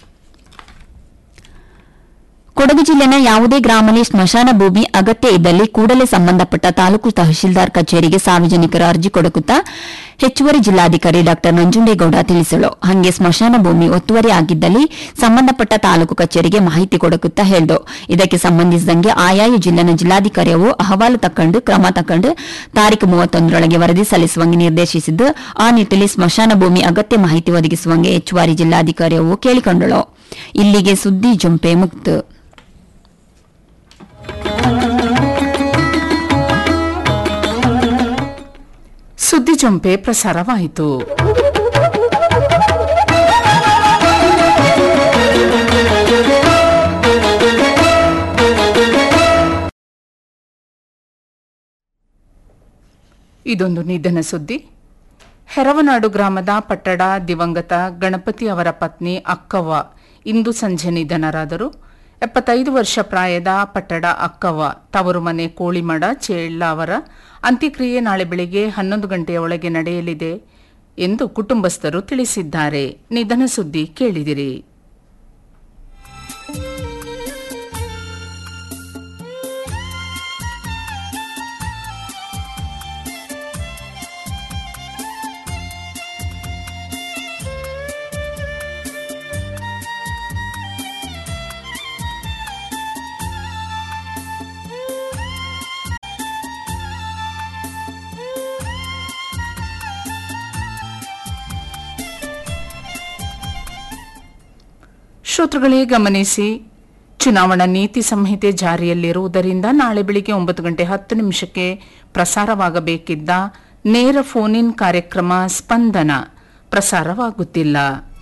ಕೊಡಗು ಜಿಲ್ಲೆನ ಯಾವುದೇ ಗ್ರಾಮದಲ್ಲಿ ಸ್ಮಶಾನ ಭೂಮಿ ಅಗತ್ಯ ಇದ್ದಲ್ಲಿ ಕೂಡಲೇ ಸಂಬಂಧಪಟ್ಟ ತಾಲೂಕು ತಹಶೀಲ್ದಾರ್ ಕಚೇರಿಗೆ ಸಾರ್ವಜನಿಕರು ಅರ್ಜಿ ಕೊಡಕುತ್ತಾ ಹೆಚ್ಚುವರಿ ಜಿಲ್ಲಾಧಿಕಾರಿ ಡಾ ನಂಜುಂಡೇಗೌಡ ತಿಳಿಸಲು ಹಂಗೆ ಸ್ಮಶಾನ ಭೂಮಿ ಒತ್ತುವರಿ ಆಗಿದ್ದಲ್ಲಿ ಸಂಬಂಧಪಟ್ಟ ತಾಲೂಕು ಕಚೇರಿಗೆ ಮಾಹಿತಿ ಕೊಡಕುತ್ತಾ ಹೇಳ್ದು ಇದಕ್ಕೆ ಸಂಬಂಧಿಸಿದಂಗೆ ಆಯಾಯ ಜಿಲ್ಲೆನ ಜಿಲ್ಲಾಧಿಕಾರಿಯವು ಅಹವಾಲು ತಕೊಂಡು ಕ್ರಮ ತಕೊಂಡು ತಾರೀಕು ಮೂವತ್ತೊಂದರೊಳಗೆ ವರದಿ ಸಲ್ಲಿಸುವಂಗೆ ನಿರ್ದೇಶಿಸಿದ್ದು ಆ ನಿಟ್ಟಿನಲ್ಲಿ ಸ್ಮಶಾನ ಭೂಮಿ ಅಗತ್ಯ ಮಾಹಿತಿ ಒದಗಿಸುವಂಗೆ ಹೆಚ್ಚುವರಿ ಜಿಲ್ಲಾಧಿಕಾರಿಯವು ಕೇಳಿಕೊಂಡಳು ಇಲ್ಲಿಗೆ ಸುದ್ದಿ ಜೊಂಪೆ ಮುಕ್ತು ಸುದ್ದಿ ಜೊಂಪೆ ಪ್ರಸಾರವಾಯಿತು ಇದೊಂದು ನಿಧನ ಸುದ್ದಿ ಹೆರವನಾಡು ಗ್ರಾಮದ ಪಟ್ಟಡ ದಿವಂಗತ ಗಣಪತಿ ಅವರ ಪತ್ನಿ ಅಕ್ಕವ್ವ ಇಂದು ಸಂಜೆ ನಿಧನರಾದರು ಎಪ್ಪತ್ತೈದು ವರ್ಷ ಪ್ರಾಯದ ಪಟ್ಟಡ ಅಕ್ಕವ್ವ ತವರು ಮನೆ ಕೋಳಿಮಡ ಚೇಳ್ಳ ಅವರ ಅಂತ್ಯಕ್ರಿಯೆ ನಾಳೆ ಬೆಳಿಗ್ಗೆ ಹನ್ನೊಂದು ಗಂಟೆಯ ಒಳಗೆ ನಡೆಯಲಿದೆ ಎಂದು ಕುಟುಂಬಸ್ಥರು ತಿಳಿಸಿದ್ದಾರೆ ನಿಧನ ಸುದ್ದಿ ಕೇಳಿದಿರಿ ಶ್ರೋತೃಗಳೇ ಗಮನಿಸಿ ಚುನಾವಣಾ ನೀತಿ ಸಂಹಿತೆ ಜಾರಿಯಲ್ಲಿರುವುದರಿಂದ ನಾಳೆ ಬೆಳಿಗ್ಗೆ ಒಂಬತ್ತು ಗಂಟೆ ಹತ್ತು ನಿಮಿಷಕ್ಕೆ ಪ್ರಸಾರವಾಗಬೇಕಿದ್ದ ನೇರ ಫೋನ್ ಇನ್ ಕಾರ್ಯಕ್ರಮ ಸ್ಪಂದನ ಪ್ರಸಾರವಾಗುತ್ತಿಲ್ಲ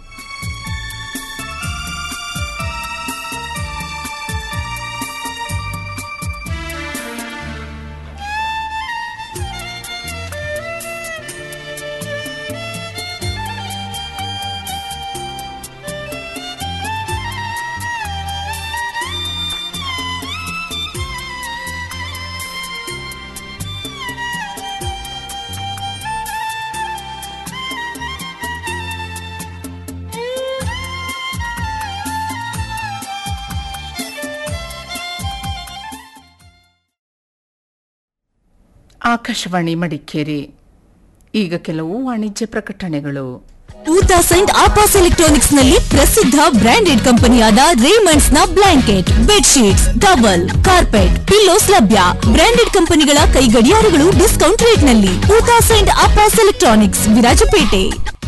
ಆಕಾಶವಾಣಿ ಮಡಿಕೇರಿ ಈಗ ಕೆಲವು ವಾಣಿಜ್ಯ ಪ್ರಕಟಣೆಗಳು ಊತಾ ಸೈಂಟ್ ಆಪಾಸ್ ಎಲೆಕ್ಟ್ರಾನಿಕ್ಸ್ ನಲ್ಲಿ ಪ್ರಸಿದ್ಧ ಬ್ರಾಂಡೆಡ್ ಕಂಪನಿಯಾದ ರೇಮಂಡ್ಸ್ ನ blanket bedsheets double carpet pillows ಲಭ್ಯ ಬ್ರಾಂಡೆಡ್ ಕಂಪನಿಗಳ ಕೈ ಗಡಿಯಾರಗಳು ಡಿಸ್ಕೌಂಟ್ ರೇಟ್ ನಲ್ಲಿ ಊತಾ ಸೈಂಟ್ ಆಪಾಸ್ ಎಲೆಕ್ಟ್ರಾನಿಕ್ಸ್ ವಿರಾಜಪೇಟೆ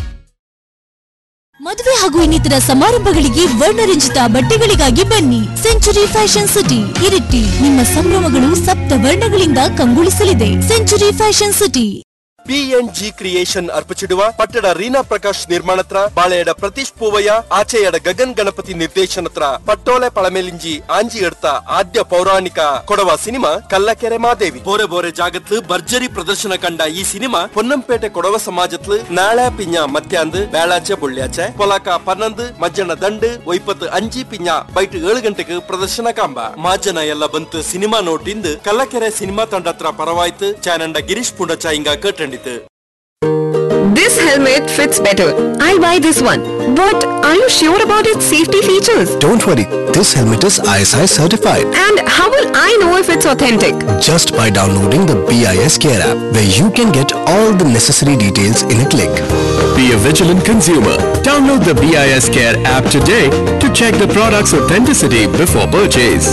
ಮದುವೆ ಹಾಗೂ ಇನ್ನಿತರ ಸಮಾರಂಭಗಳಿಗೆ ವರ್ಣರಂಜಿತ ಬಟ್ಟೆಗಳಿಗಾಗಿ ಬನ್ನಿ ಸೆಂಚುರಿ ಫ್ಯಾಷನ್ ಸಿಟಿ ಇರಿಟಿ ನಿಮ್ಮ ಸಂಭ್ರಮಗಳು ಸಪ್ತ ವರ್ಣಗಳಿಂದ ಕಂಗೊಳಿಸಲಿದೆ century fashion city PNG creation ಅರ್ಪಿಸಿಡುವ ಪಟ್ಟಣ ರೀನಾ ಪ್ರಕಾಶ್ ನಿರ್ಮಾಣತ್ರ ಬಾಳೆಯಡ ಪ್ರತೀಶ್ ಪೂವಯ್ಯ ಆಚೆಯಡ ಗಗನ್ ಗಣಪತಿ ನಿರ್ದೇಶನತ್ರ ಪಟ್ಟೋಲೆ ಪಳಮೆಲಿಂಜಿ ಆಂಜಿ ಎಡ್ತ ಆದ್ಯ ಪೌರಾಣಿಕ ಕೊಡವ ಸಿನಿಮಾ ಕಲ್ಲಕೆರೆ ಮಾದೇವಿ ಬೋರೆ ಬೋರೆ ಜಾಗತ್ಲು ಭರ್ಜರಿ ಪ್ರದರ್ಶನ ಕಂಡ ಈ ಸಿನಿಮಾ ಪೊನ್ನಂಪೇಟೆ ಕೊಡವ ಸಮಾಜತ್ಲು ನಾಳೆ ಪಿಂಜ ಮಧ್ಯಾಂದು ಬೇಳಾಚೆ ಬುಳ್ಳ್ಯಾಚೆ ಪೊಲಕ ಪನ್ನೊಂದು ಮಜ್ಜನ ದಂಡು ಒಯ್ಪತ್ತು ಅಂಜಿ ಪಿಂಜ ಬೈಟ್ ಏಳು ಗಂಟೆಗೆ ಪ್ರದರ್ಶನ ಕಾಂಬ ಮಾಜನ ಎಲ್ಲ ಬಂತು ಸಿನಿಮಾ ನೋಟಿಂದು ಕಲ್ಲಕೆರೆ ಸಿನಿಮಾ ತಂಡತ್ರ ಪರವಾಯ್ತು ಚಾನಂಡ ಗಿರೀಶ್ ಪುಂಡಚ ಹಿಂಗ ಕಟ್ಟಂಡಿತು This helmet fits better. I'll buy this one. But are you sure about its safety features? Don't worry, this helmet is ISI certified. And how will I know if it's authentic? Just by downloading the BIS Care app, where you can get all the necessary details in a click. Be a vigilant consumer. Download the BIS Care app today to check the product's authenticity before purchase.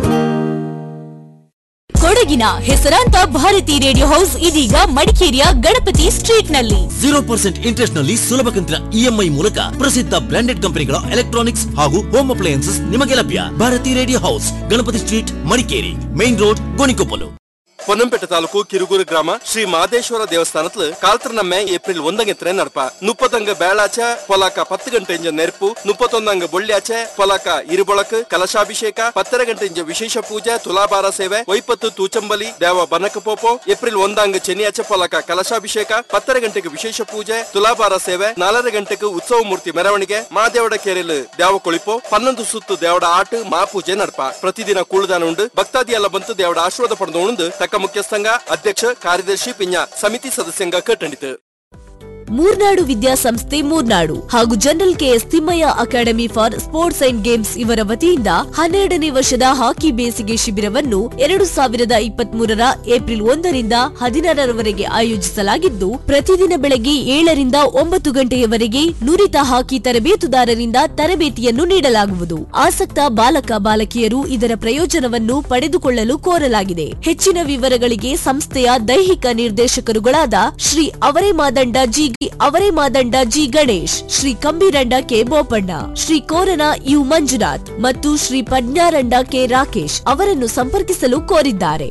ಕೊಡಗಿನ ಹೆಸರಾಂತ Bharati radio house ಇದೀಗ ಮಡಿಕೇರಿಯ Ganapathi street ನಲ್ಲಿ zero percent interest ನಲ್ಲಿ ಸುಲಭ ಕಂತಿನ EMI ಮೂಲಕ ಪ್ರಸಿದ್ಧ ಬ್ರಾಂಡೆಡ್ ಕಂಪನಿಗಳ ಎಲೆಕ್ಟ್ರಾನಿಕ್ಸ್ ಹಾಗೂ ಹೋಮ್ ಅಪ್ಲಯನ್ಸಸ್ ನಿಮಗೆ ಲಭ್ಯ Bharathi radio house Ganapathi street Madikeri main road Gonikoppal Ponnampet taluk Kirugur ಗ್ರಾಮ ಶ್ರೀ ಮಾದೇಶ್ವರ ದೇವಸ್ಥಾನತ್ಲು ಕಾಲ್ತರ್ನಮ್ಮೆ ಏಪ್ರಿಲ್ ಒಂದಂಗೆತ್ರೆ ನಡಪ ಮುಪ್ಪತ್ತಂಗ ಬೇಳಾಚ ಪೊಲಾಕ ಪತ್ತು ಗಂಟೆ ಇಂಜ ನೆರಪು ಮುಪ್ಪತ್ತೊಂದಂಗ ಬೊಳ್ಳ್ಯಾಚೆ ಪೊಲಾಕ ಇರುಬೊಳಕ್ ಕಲಶಾಭಿಷೇಕ ಪತ್ತರ ಗಂಟೆ ಇಂಜ ವಿಶೇಷ ಪೂಜೆ ತುಲಾಭಾರ ಸೇವೆ ವೈಪತ್ತು ತೂಚಂಬಲಿ ದೇವ ಬನಕ ಪೋಪೋ ಏಪ್ರಿಲ್ ಒಂದಂಗ ಚೆನ್ನಿಯಾಚೆ ಪೊಲಾಕ ಕಲಶಾಭಿಷೇಕ ಪತ್ತರ ಗಂಟೆಗೆ ವಿಶೇಷ ಪೂಜೆ ತುಲಾಭಾರ ಸೇವೆ ನಾಲ್ಕರ ಗಂಟೆಗೆ ಉತ್ಸವ ಮೂರ್ತಿ ಮೆರವಣಿಗೆ ಮಾದೇವಡ ಕೇರೆಲು ದೇವ ಕೊಳಿಪೋ ಪನ್ನೊಂದು ಸುತ್ತು ದೇವಡ ಆಟ ಮಾ ಪೂಜೆ ನಡಪ ಪ್ರತಿದಿನ ಕೂಳುದಾನ ಉಂಡು ಭಕ್ತಾದಿ ಎಲ್ಲ ಬಂತು ದೇವಡ ಆಶೀರ್ವಾದ ಪಡೆದು ಉಂಡು ತಕ್ಕ ಮುಖ್ಯಸ್ಥಂಗ ಅಧ್ಯಕ್ಷ ಕಾರ್ಯದರ್ಶಿ ಪಿಂಜ ಸಮಿತಿ ಸದಸ್ಯಂಗ ಕಟ್ಟಂಡಿತು ಮೂರ್ನಾಡು ವಿದ್ಯಾಸಂಸ್ಥೆ ಮೂರ್ನಾಡು ಹಾಗೂ general KS Thimmaiah academy for sports and games ಇವರ ವತಿಯಿಂದ ಹನ್ನೆರಡನೇ ವರ್ಷದ ಹಾಕಿ ಬೇಸಿಗೆ ಶಿಬಿರವನ್ನು ಎರಡು ಸಾವಿರದ ಇಪ್ಪತ್ತ್ ಮೂರರ ಏಪ್ರಿಲ್ ಒಂದರಿಂದ ಹದಿನಾರರವರೆಗೆ ಆಯೋಜಿಸಲಾಗಿದ್ದು ಪ್ರತಿದಿನ ಬೆಳಗ್ಗೆ ಏಳರಿಂದ ಒಂಬತ್ತು ಗಂಟೆಯವರೆಗೆ ನುರಿತ ಹಾಕಿ ತರಬೇತುದಾರರಿಂದ ತರಬೇತಿಯನ್ನು ನೀಡಲಾಗುವುದು ಆಸಕ್ತ ಬಾಲಕ ಬಾಲಕಿಯರು ಇದರ ಪ್ರಯೋಜನವನ್ನು ಪಡೆದುಕೊಳ್ಳಲು ಕೋರಲಾಗಿದೆ ಹೆಚ್ಚಿನ ವಿವರಗಳಿಗೆ ಸಂಸ್ಥೆಯ ದೈಹಿಕ ನಿರ್ದೇಶಕರುಗಳಾದ ಶ್ರೀ ಅವರೇ ಮಾದಂಡ ಜಿ ಅವರೇ Madanda G Ganesh Shri Kambeeranda K Bopanna Shri Korana U Manjunath ಮತ್ತು ಶ್ರೀ ಪಡ್ನಾರಂಡ ಕೆ ರಾಕೇಶ್ ಅವರನ್ನು ಸಂಪರ್ಕಿಸಲು ಕೋರಿದ್ದಾರೆ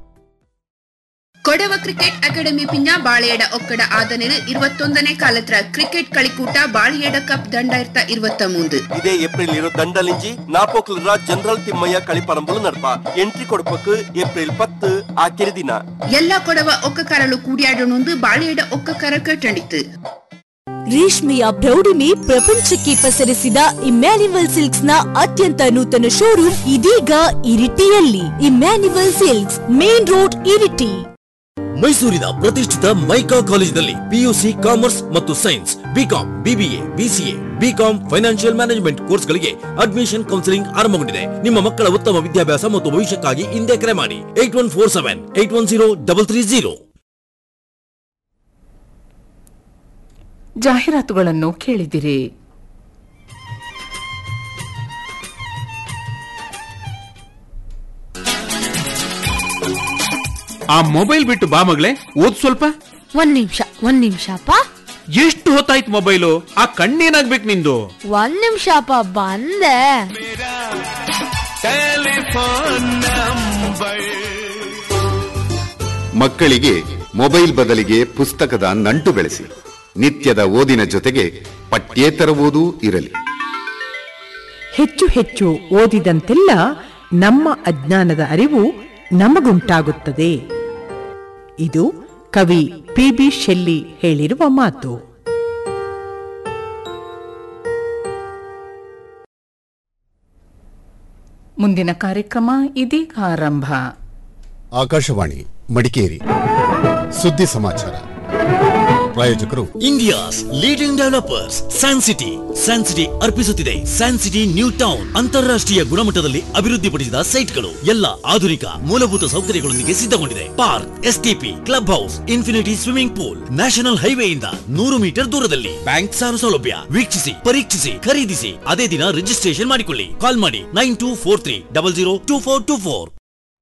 ಕೊಡವ ಕ್ರಿಕೆಟ್ ಅಕಾಡೆಮಿ ಪಿಂಜ ಬಾಳೆಯಡ ಒಕ್ಕಡ ಆದನೆದು இருபத்தொந்தನೇ ಕಾಲತ್ರ ಕ್ರಿಕೆಟ್ ಕಳಿಕೂಟ ಬಾಳೆಯಡ ಕಪ್ ದಂಡಾಯಿರ್ತ இருபತ್ತ ಮೂಂದು ಇದೇ ಏಪ್ರಿಲ್ ಇರೋ ದಂಡಲಿಂಜಿ ನಾಪೋಕ್ಲರ ಜನರಲ್ ತಿಮ್ಮಯ್ಯ ಕಳಿಪರಂಬುಲು ನಡಪ ಎಂಟ್ರಿ ಕೊಡಪಕ್ಕೆ ಏಪ್ರಿಲ್ ಪತ್ತು ಆಕಿರಿ ದಿನ ಎಲ್ಲ ಕೊಡವ ಒಕ್ಕಕಾರಲು ಕೂಡಿಯಾಡಣೊಂದು ಬಾಳೆಯಡ ಒಕ್ಕಕಾರ ಕಟ್ಟಂಡಿತು ರೇಷ್ಮೆಯ ಪ್ರೌಢಿಮೆ ಪ್ರಪಂಚಕ್ಕೆ ಪಸರಿಸಿದ ಇಮ್ಯಾನ್ಯುವಲ್ ಸಿಲ್ಕ್ಸ್ ನ ಅತ್ಯಂತ ನೂತನ ಶೋರೂಮ್ ಇದೀಗ ಇರಿಟಿಯಲ್ಲಿ Emmanuel silks main road Iritty ಮೈಸೂರಿನ ಪ್ರತಿಷ್ಠಿತ ಮೈಕಾ ಕಾಲೇಜಿನಲ್ಲಿ ಪಿಯುಸಿ ಕಾಮರ್ಸ್ ಮತ್ತು science BCom BBA BCA BCom financial management ಕೋರ್ಸ್ಗಳಿಗೆ ಅಡ್ಮಿಷನ್ ಕೌನ್ಸಿಲಿಂಗ್ ಆರಂಭಗೊಂಡಿದೆ ನಿಮ್ಮ ಮಕ್ಕಳ ಉತ್ತಮ ವಿದ್ಯಾಭ್ಯಾಸ ಮತ್ತು ಭವಿಷ್ಯಕ್ಕಾಗಿ ಹಿಂದೆ ಕರೆ ಮಾಡಿ eight one four seven eight one zero double three zero ಜಾಹೀರಾತುಗಳನ್ನು ಕೇಳಿದಿರಿ ಆ ಮೊಬೈಲ್ ಬಿಟ್ಟು ಬಾ ಮಗಳೇ ಓದ್ ಸ್ವಲ್ಪ ಒಂದ್ ನಿಮಿಷ ಒಂದ್ ನಿಮಿಷ ಅಪ್ಪ ಎಷ್ಟು ಹೊತ್ತಾಯ್ತು ಮೊಬೈಲು ಆ ಕಣ್ಣೇನಾಗ್ಬೇಕು ನಿಂದು ಒಂದ್ ನಿಮಿಷ ಅಪ್ಪ ಬಂದೆ ಮಕ್ಕಳಿಗೆ ಮೊಬೈಲ್ ಬದಲಿಗೆ ಪುಸ್ತಕದ ನಂಟು ಬೆಳೆಸಿ ನಿತ್ಯದ ಓದಿನ ಜೊತೆಗೆ ಪಠ್ಯೇತರ ಓದೂ ಇರಲಿ ಹೆಚ್ಚು ಹೆಚ್ಚು ಓದಿದಂತೆಲ್ಲ ನಮ್ಮ ಅಜ್ಞಾನದ ಅರಿವು ನಮಗುಂಟಾಗುತ್ತದೆ ಇದು ಕವಿ ಪಿ ಬಿ ಶೆಲ್ಲಿ ಹೇಳಿರುವ ಮಾತು ಮುಂದಿನ ಕಾರ್ಯಕ್ರಮ ಇದೀಗ ಆರಂಭ ಆಕಾಶವಾಣಿ ಮಡಿಕೇರಿ ಸುದ್ದಿ ಸಮಾಚಾರ ಪ್ರಾಯೋಜಕರು India's leading developers San city San city ಅರ್ಪಿಸುತ್ತಿದೆ ಸ್ಯಾನ್ ಸಿಟಿ ನ್ಯೂ ಟೌನ್ ಅಂತಾರಾಷ್ಟ್ರೀಯ ಗುಣಮಟ್ಟದಲ್ಲಿ ಅಭಿವೃದ್ಧಿಪಡಿಸಿದ ಸೈಟ್ಗಳು ಎಲ್ಲ ಆಧುನಿಕ ಮೂಲಭೂತ ಸೌಕರ್ಯಗಳೊಂದಿಗೆ ಸಿದ್ಧಗೊಂಡಿದೆ park STP club house infinity swimming pool national ಹೈವೇಯಿಂದ ನೂರು ಮೀಟರ್ ದೂರದಲ್ಲಿ ಬ್ಯಾಂಕ್ ಸಾಲ ಸೌಲಭ್ಯ ವೀಕ್ಷಿಸಿ ಪರೀಕ್ಷಿಸಿ ಖರೀದಿಸಿ ಅದೇ ದಿನ ರಿಜಿಸ್ಟ್ರೇಷನ್ ಮಾಡಿಕೊಳ್ಳಿ ಕಾಲ್ ಮಾಡಿ nine two four three double zero two four two four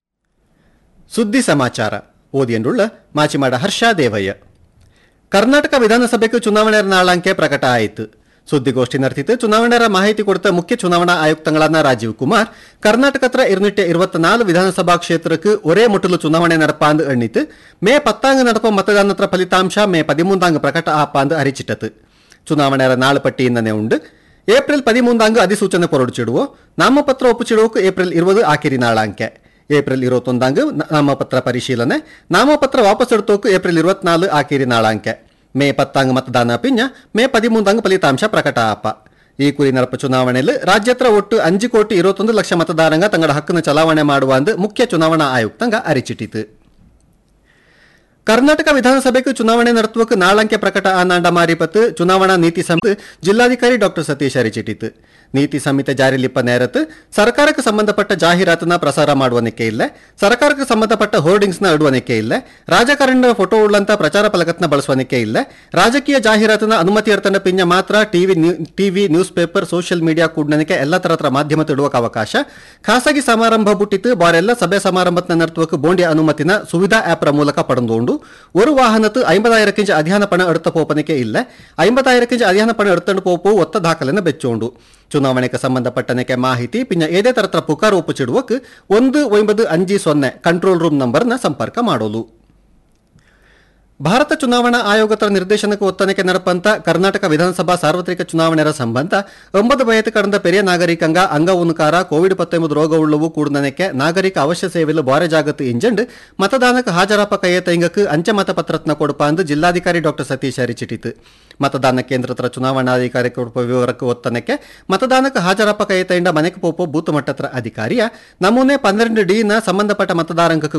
ಸುದ್ದಿ ಸಮಾಚಾರ ಓದಿಯಂಡುಳ್ಳ ಮಾಚಿಮಾಡ ಹರ್ಷ ದೇವಯ್ಯ ಕರ್ನಾಟಕ ವಿಧಾನಸಭೆಗೆ ಚುನಾವಣೆ ನಾಳಂಕೆ ಪ್ರಕಟ ಆಯಿತು ಸುದ್ದಿಗೋಷ್ಠಿ ನಡೆಸಿತು ಚುನಾವಣೆಯ ಮಾಹಿತಿ ಕೊಡುತ್ತ ಮುಖ್ಯ ಚುನಾವಣಾ ಆಯುಕ್ತಗಳಾದ ರಾಜೀವ್ ಕುಮಾರ್ ಕರ್ನಾಟಕತ್ರ ഇരുന്നൂറ്റി ഇരുപത്തിനാല് ವಿಧಾನಸಭಾ ಕ್ಷೇತ್ರಕ್ಕೆ ഒരേ മുട്ടിಲು ಚುನಾವಣೆ നടപ്പാന്ന് എണ്ണിത്ത് മേ പത്താങ് നടപ്പ മತದಾನತ್ರ ಫಲಿತಾಂಶ ಮೇ ಪದಿಮೂಂದಾಂಗ್ ಪ್ರಕಟ ಆಪಾಂದು ಅರಿಚಿಟ್ಟತು ಚುನಾವಣೆಯ ನಾಳು ಪಟ್ಟಿಯಿಂದನೇ ಉಂಡು ಏಪ್ರಿಲ್ ಪದಿಮೂಂದಾಂಗ್ ಅಧಿಸೂಚನೆ ಹೊರಡಿಸಿಡುವ ನಾಮಪತ್ರ ಒಪ್ಪುಚಿಡುವಕ್ಕೆ ಏಪ್ರಿಲ್ ಇರುವುದು ಆಖಿರಿ ನಾಳಾಂಕೆ ಏಪ್ರಿಲ್ ಇರುವತ್ತೊಂದಾಂಗ್ ನಾಮಪತ್ರ ಪರಿಶೀಲನೆ ನಾಮಪತ್ರ ವಾಪಸ್ ಎಡ್ತೋಕು ಏಪ್ರಿಲ್ ಇರುವತ್ನಾಲು ಆಖಿರಿ ನಾಳಾಂಕೆ ಮೇ ಪತ್ತಾಂಗ್ ಮತದಾನ ಪಿಂಜ ಮೇ ಪದಿಮೂಂದಾಂಗ್ ಫಲಿತಾಂಶ ಪ್ರಕಟ ಆಪ ಈ ಕುರಿ ನಡಪ ಚುನಾವಣೆಯಲ್ಲಿ ರಾಜ್ಯತ್ರ ಒಟ್ಟು ಅಂಜು ಕೋಟಿ ಇರುವತ್ತೊಂದು ಲಕ್ಷ ಮತದಾರಂಗ ತಂಗಡ ಹಕ್ಕನ್ನು ಚಲಾವಣೆ ಮಾಡುವ ಅಂದು ಮುಖ್ಯ ಚುನಾವಣಾ ಆಯುಕ್ತಂಗ ಅರಿಚಿಟ್ಟಿತು ಕರ್ನಾಟಕ ವಿಧಾನಸಭೆಗೆ ಚುನಾವಣೆ ನಡೆಸುವಕ್ಕೆ ನಾಳಂಕೆ ಪ್ರಕಟ ಆನಾಂಡ ಮಾರಿಪತ್ತು ಚುನಾವಣಾ ನೀತಿ ಸಮಿತಿ ಜಿಲ್ಲಾಧಿಕಾರಿ ಡಾಕ್ಟರ್ ಸತೀಶ್ ಅರಿಚಿಟ್ಟಿತು ನೀತಿ ಸಂಹಿತೆ ಜಾರಿಲಿಪ್ಪ ನೇರತ್ತು ಸರ್ಕಾರಕ್ಕೆ ಸಂಬಂಧಪಟ್ಟ ಜಾಹೀರಾತನ್ನ ಪ್ರಸಾರ ಮಾಡುವನಿಕೆ ಇಲ್ಲ ಸರ್ಕಾರಕ್ಕೆ ಸಂಬಂಧಪಟ್ಟ ಹೋರ್ಡಿಂಗ್ಸ್ನ ಇಡುವನಿಕೆ ಇಲ್ಲ ರಾಜಕಾರಣಿಯ ಫೋಟೋ ಉಳ್ಳಂತ ಪ್ರಚಾರ ಫಲಕತ್ನ ಬಳಸುವನಿಕೆ ಇಲ್ಲ ರಾಜಕೀಯ ಜಾಹೀರಾತಿನ ಅನುಮತಿ ಇರ್ತನ ಪಿಂಜ ಮಾತ್ರ TV TV newspaper social media ಕೂಡನಕ್ಕೆ ಎಲ್ಲ ತರತ್ರ ಮಾಧ್ಯಮ ಇಡುವಕ್ಕೆ ಅವಕಾಶ ಖಾಸಗಿ ಸಮಾರಂಭ ಬುಟ್ಟಿತ್ತು ಬಾರೆಲ್ಲ ಸಭೆ ಸಮಾರಂಭತ್ನ ನಡೆಸುವಕ್ಕೆ ಬೋಂಡಿ ಅನುಮತಿನ ಸುವಿಧಾ ಆಪ್ರ ಮೂಲಕ ಪಡೆದುಕೊಂಡು ஒரு ವಾಹನತ್ತು ಐಂಬದಾಯಿರಕ್ಕಿಂಚ ಅಧಿಯಾನ ಪಣ ಎಡುತ್ತ ಪೋಪನಿಕೆ ಇಲ್ಲ ಐಂಬದಾಯಿರಕ್ಕಿಂಚ ಅಧಿಯಾನ ಪಣ ಎಡುತ್ತಂಡು ಪೋಪು ಒತ್ತ ದಾಖಲೆನ ಬೆಚ್ಚೋಂಡು ಚುನಾವಣೆಗೆ ಸಂಬಂಧಪಟ್ಟನಕ್ಕೆ ಮಾಹಿತಿ ಪಿನ್ನ ಏದೇ ತರತ್ರ ಪುಕಾರ್ ಒಪ್ಪುಚಿಡುವಕ್ಕೆ ಒಂದು ಒಂಬದು ಅಂಜಿ ಸೊನ್ನೆ ಕಂಟ್ರೋಲ್ ರೂಮ್ ನಂಬರ್ನ ಸಂಪರ್ಕ ಮಾಡೋಲು ಭಾರತ ಚುನಾವಣಾ ಆಯೋಗದ ನಿರ್ದೇಶನಕ್ಕೆ ಒತ್ತನಕ್ಕೆ ನಡಪಂತ ಕರ್ನಾಟಕ ವಿಧಾನಸಭಾ ಸಾರ್ವತ್ರಿಕ ಚುನಾವಣೆಯ ಸಂಬಂಧ ಒಂಬತ್ತು ಬಯತು ಕಡದ ಪೆರಿಯ ನಾಗರಿಕಂಗ ಅಂಗ ಉನ್ಕಾರ ಕೋವಿಡ್ ಪತ್ತೊಂಬತ್ತು ರೋಗವುಳ್ಳವು ಕೂಡನಕ್ಕೆ ನಾಗರಿಕ ಅವಶ್ಯ ಸೇವೆಲು ಬಾರೆ ಜಾಗತ್ತು ಇಂಜಂಡ್ ಮತದಾನಕ್ಕೆ ಹಾಜರಾಪ ಕೈಯತ ಇಂಗಕ್ಕೆ ಅಂಚೆ ಮತಪತ್ರತ್ನ ಕೊಡಪ ಅಂದು ಜಿಲ್ಲಾಧಿಕಾರಿ ಡಾಕ್ಟರ್ ಸತೀಶ್ ಅರಿಚಿಟಿತು ಮತದಾನ ಕೇಂದ್ರತ್ರ ಚುನಾವಣಾಧಿಕಾರಿ ಕೊಡುವ ವಿವರಕ್ಕೆ ಒತ್ತನಕ್ಕೆ ಮತದಾನಕ್ಕೆ ಹಾಜರಾಪ ಕೈಯತ ಇಂಡ ಮನೆಗೆ ಪೋಪೋ ಬೂತ್ ಮಟ್ಟತ್ರ ಅಧಿಕಾರಿಯ ನಮೂನೆ ಪನ್ನೆರಡು ಡಿ ನ ಸಂಬಂಧಪಟ್ಟ ಮತದಾರಂಗಕ್ಕೆ